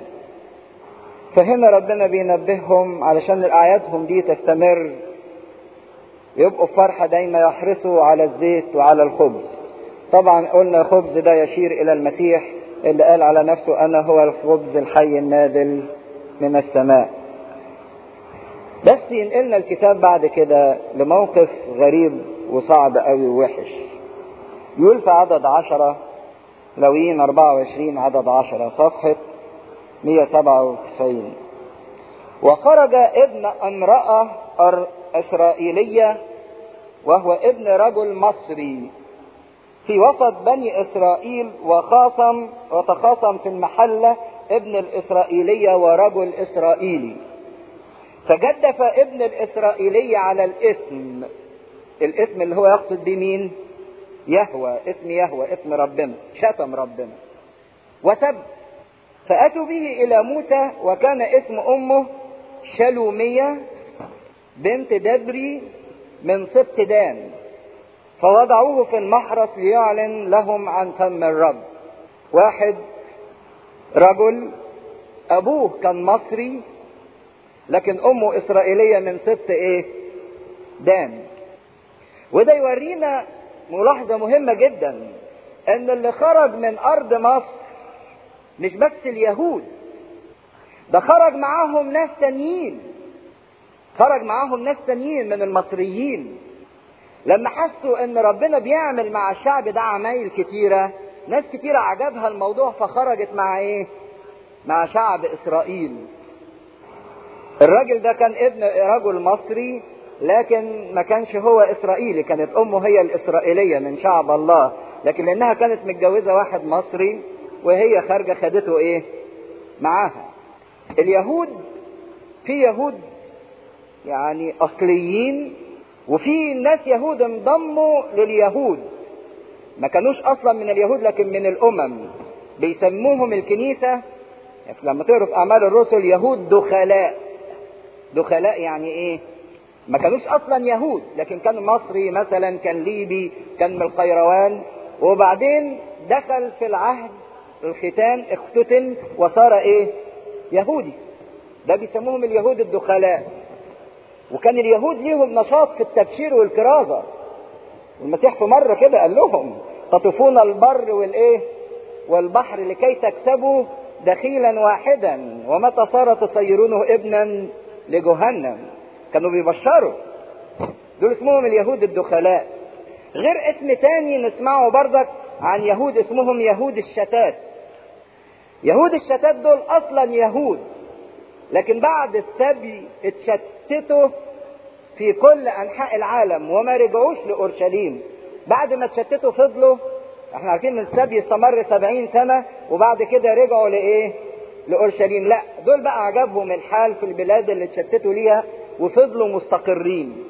فهنا ربنا بينبههم علشان اعيادهم دي تستمر يبقوا في فرحة دايما يحرصوا على الزيت وعلى الخبز طبعا قلنا الخبز ده يشير الى المسيح اللي قال على نفسه انا هو الخبز الحي النازل من السماء بس ينقلنا الكتاب بعد كده لموقف غريب وصعب قوي ووحش يقول في عدد عشرة لويين 24 عدد عشرة صفحة 197 وخرج ابن امرأة إسرائيلية وهو ابن رجل مصري في وسط بني إسرائيل وخاصم وتخاصم في المحلة ابن الإسرائيلية ورجل إسرائيلي فجدف ابن الإسرائيلي على الاسم الاسم اللي هو يقصد بيه مين يهوى اسم يهوى اسم ربنا شتم ربنا وتب فأتوا به إلى موسى وكان اسم أمه شلومية بنت دبري من سبط دان فوضعوه في المحرس ليعلن لهم عن فم الرب واحد رجل أبوه كان مصري لكن أمه إسرائيلية من سبط إيه؟ دان وده يورينا ملاحظة مهمة جدا ان اللي خرج من ارض مصر مش بس اليهود ده خرج معاهم ناس تانيين خرج معاهم ناس تانيين من المصريين لما حسوا ان ربنا بيعمل مع الشعب ده عمايل كتيرة ناس كتيرة عجبها الموضوع فخرجت مع ايه مع شعب اسرائيل الراجل ده كان ابن رجل مصري لكن ما كانش هو اسرائيلي كانت امه هي الاسرائيليه من شعب الله لكن لانها كانت متجوزه واحد مصري وهي خارجه خدته ايه معاها اليهود في يهود يعني اصليين وفي ناس يهود انضموا لليهود ما كانوش اصلا من اليهود لكن من الامم بيسموهم الكنيسه لما تقروا في اعمال الرسل يهود دخلاء دخلاء يعني ايه ما كانوش اصلا يهود لكن كان مصري مثلا كان ليبي كان من القيروان وبعدين دخل في العهد الختان اختتن وصار ايه يهودي ده بيسموهم اليهود الدخلاء وكان اليهود ليهم نشاط في التبشير والكرازة المسيح في مرة كده قال لهم تطوفون البر والايه والبحر لكي تكسبوا دخيلا واحدا ومتى صار تصيرونه ابنا لجهنم كانوا بيبشروا دول اسمهم اليهود الدخلاء غير اسم تاني نسمعه بردك عن يهود اسمهم يهود الشتات يهود الشتات دول اصلا يهود لكن بعد السبي اتشتتوا في كل انحاء العالم وما رجعوش لاورشليم بعد ما اتشتتوا فضلوا احنا عارفين ان السبي استمر سبعين سنة وبعد كده رجعوا لايه لاورشليم لا دول بقى عجبهم الحال في البلاد اللي اتشتتوا ليها وفضلوا مستقرين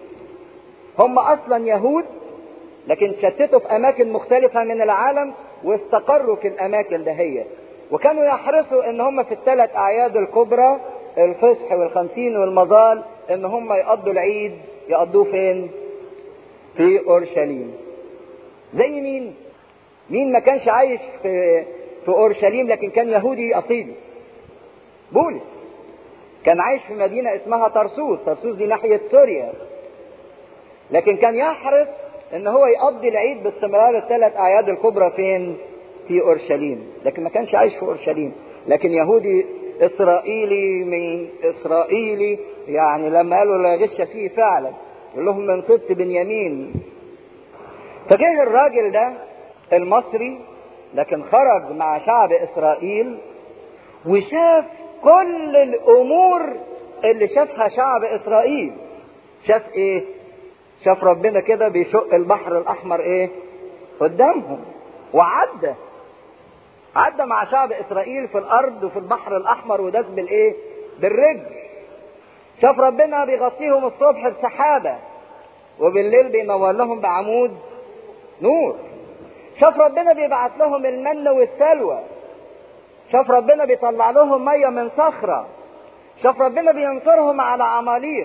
هم اصلا يهود لكن شتتوا في اماكن مختلفة من العالم واستقروا في الاماكن دهية وكانوا يحرصوا ان هم في الثلاث اعياد الكبرى الفصح والخمسين والمظال ان هم يقضوا العيد يقضوه فين في اورشليم زي مين مين ما كانش عايش في في اورشليم لكن كان يهودي اصيل بولس كان عايش في مدينة اسمها طرسوس طرسوس دي ناحية سوريا لكن كان يحرص ان هو يقضي العيد باستمرار الثلاث اعياد الكبرى فين في اورشليم لكن ما كانش عايش في اورشليم لكن يهودي اسرائيلي من اسرائيلي يعني لما قالوا لا غش فيه فعلا يقول لهم من سبط بنيامين فجه الراجل ده المصري لكن خرج مع شعب اسرائيل وشاف كل الامور اللي شافها شعب اسرائيل شاف ايه شاف ربنا كده بيشق البحر الاحمر ايه قدامهم وعدى عدى مع شعب اسرائيل في الارض وفي البحر الاحمر وداس بالايه بالرجل شاف ربنا بيغطيهم الصبح بسحابه وبالليل بينور لهم بعمود نور شاف ربنا بيبعت لهم المن والسلوى شاف ربنا بيطلع لهم ميه من صخره شاف ربنا بينصرهم على عماليق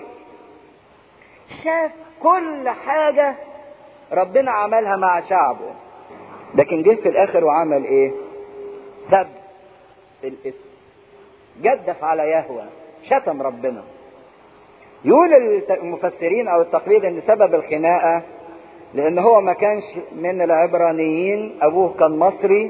شاف كل حاجه ربنا عملها مع شعبه لكن جه في الاخر وعمل ايه سب الاسم جدف على يهوى شتم ربنا يقول المفسرين او التقليد ان سبب الخناقه لان هو ما كانش من العبرانيين ابوه كان مصري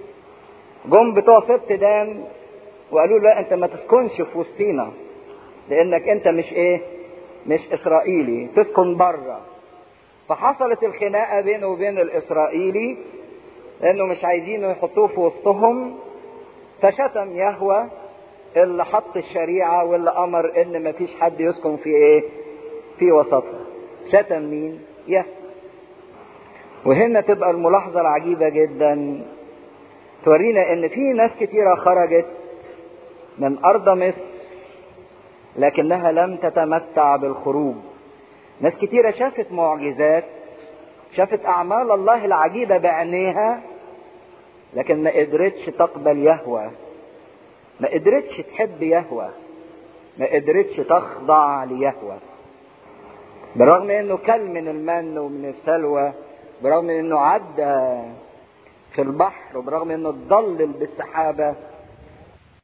جم بتوع سبت دان وقالوا له لا انت ما تسكنش في وسطينا لانك انت مش ايه مش اسرائيلي تسكن بره فحصلت الخناقه بينه وبين الاسرائيلي لانه مش عايزينه يحطوه في وسطهم فشتم يهوى اللي حط الشريعه واللي امر ان ما فيش حد يسكن في ايه في وسطها شتم مين يهوى وهنا تبقى الملاحظه العجيبه جدا تورينا ان في ناس كتيره خرجت من ارض مصر لكنها لم تتمتع بالخروج ناس كتيرة شافت معجزات شافت أعمال الله العجيبة بعينيها لكن ما قدرتش تقبل يهوى ما قدرتش تحب يهوى ما قدرتش تخضع ليهوى برغم انه كل من المن ومن السلوى برغم انه عدى في البحر وبرغم انه اتضلل بالسحابة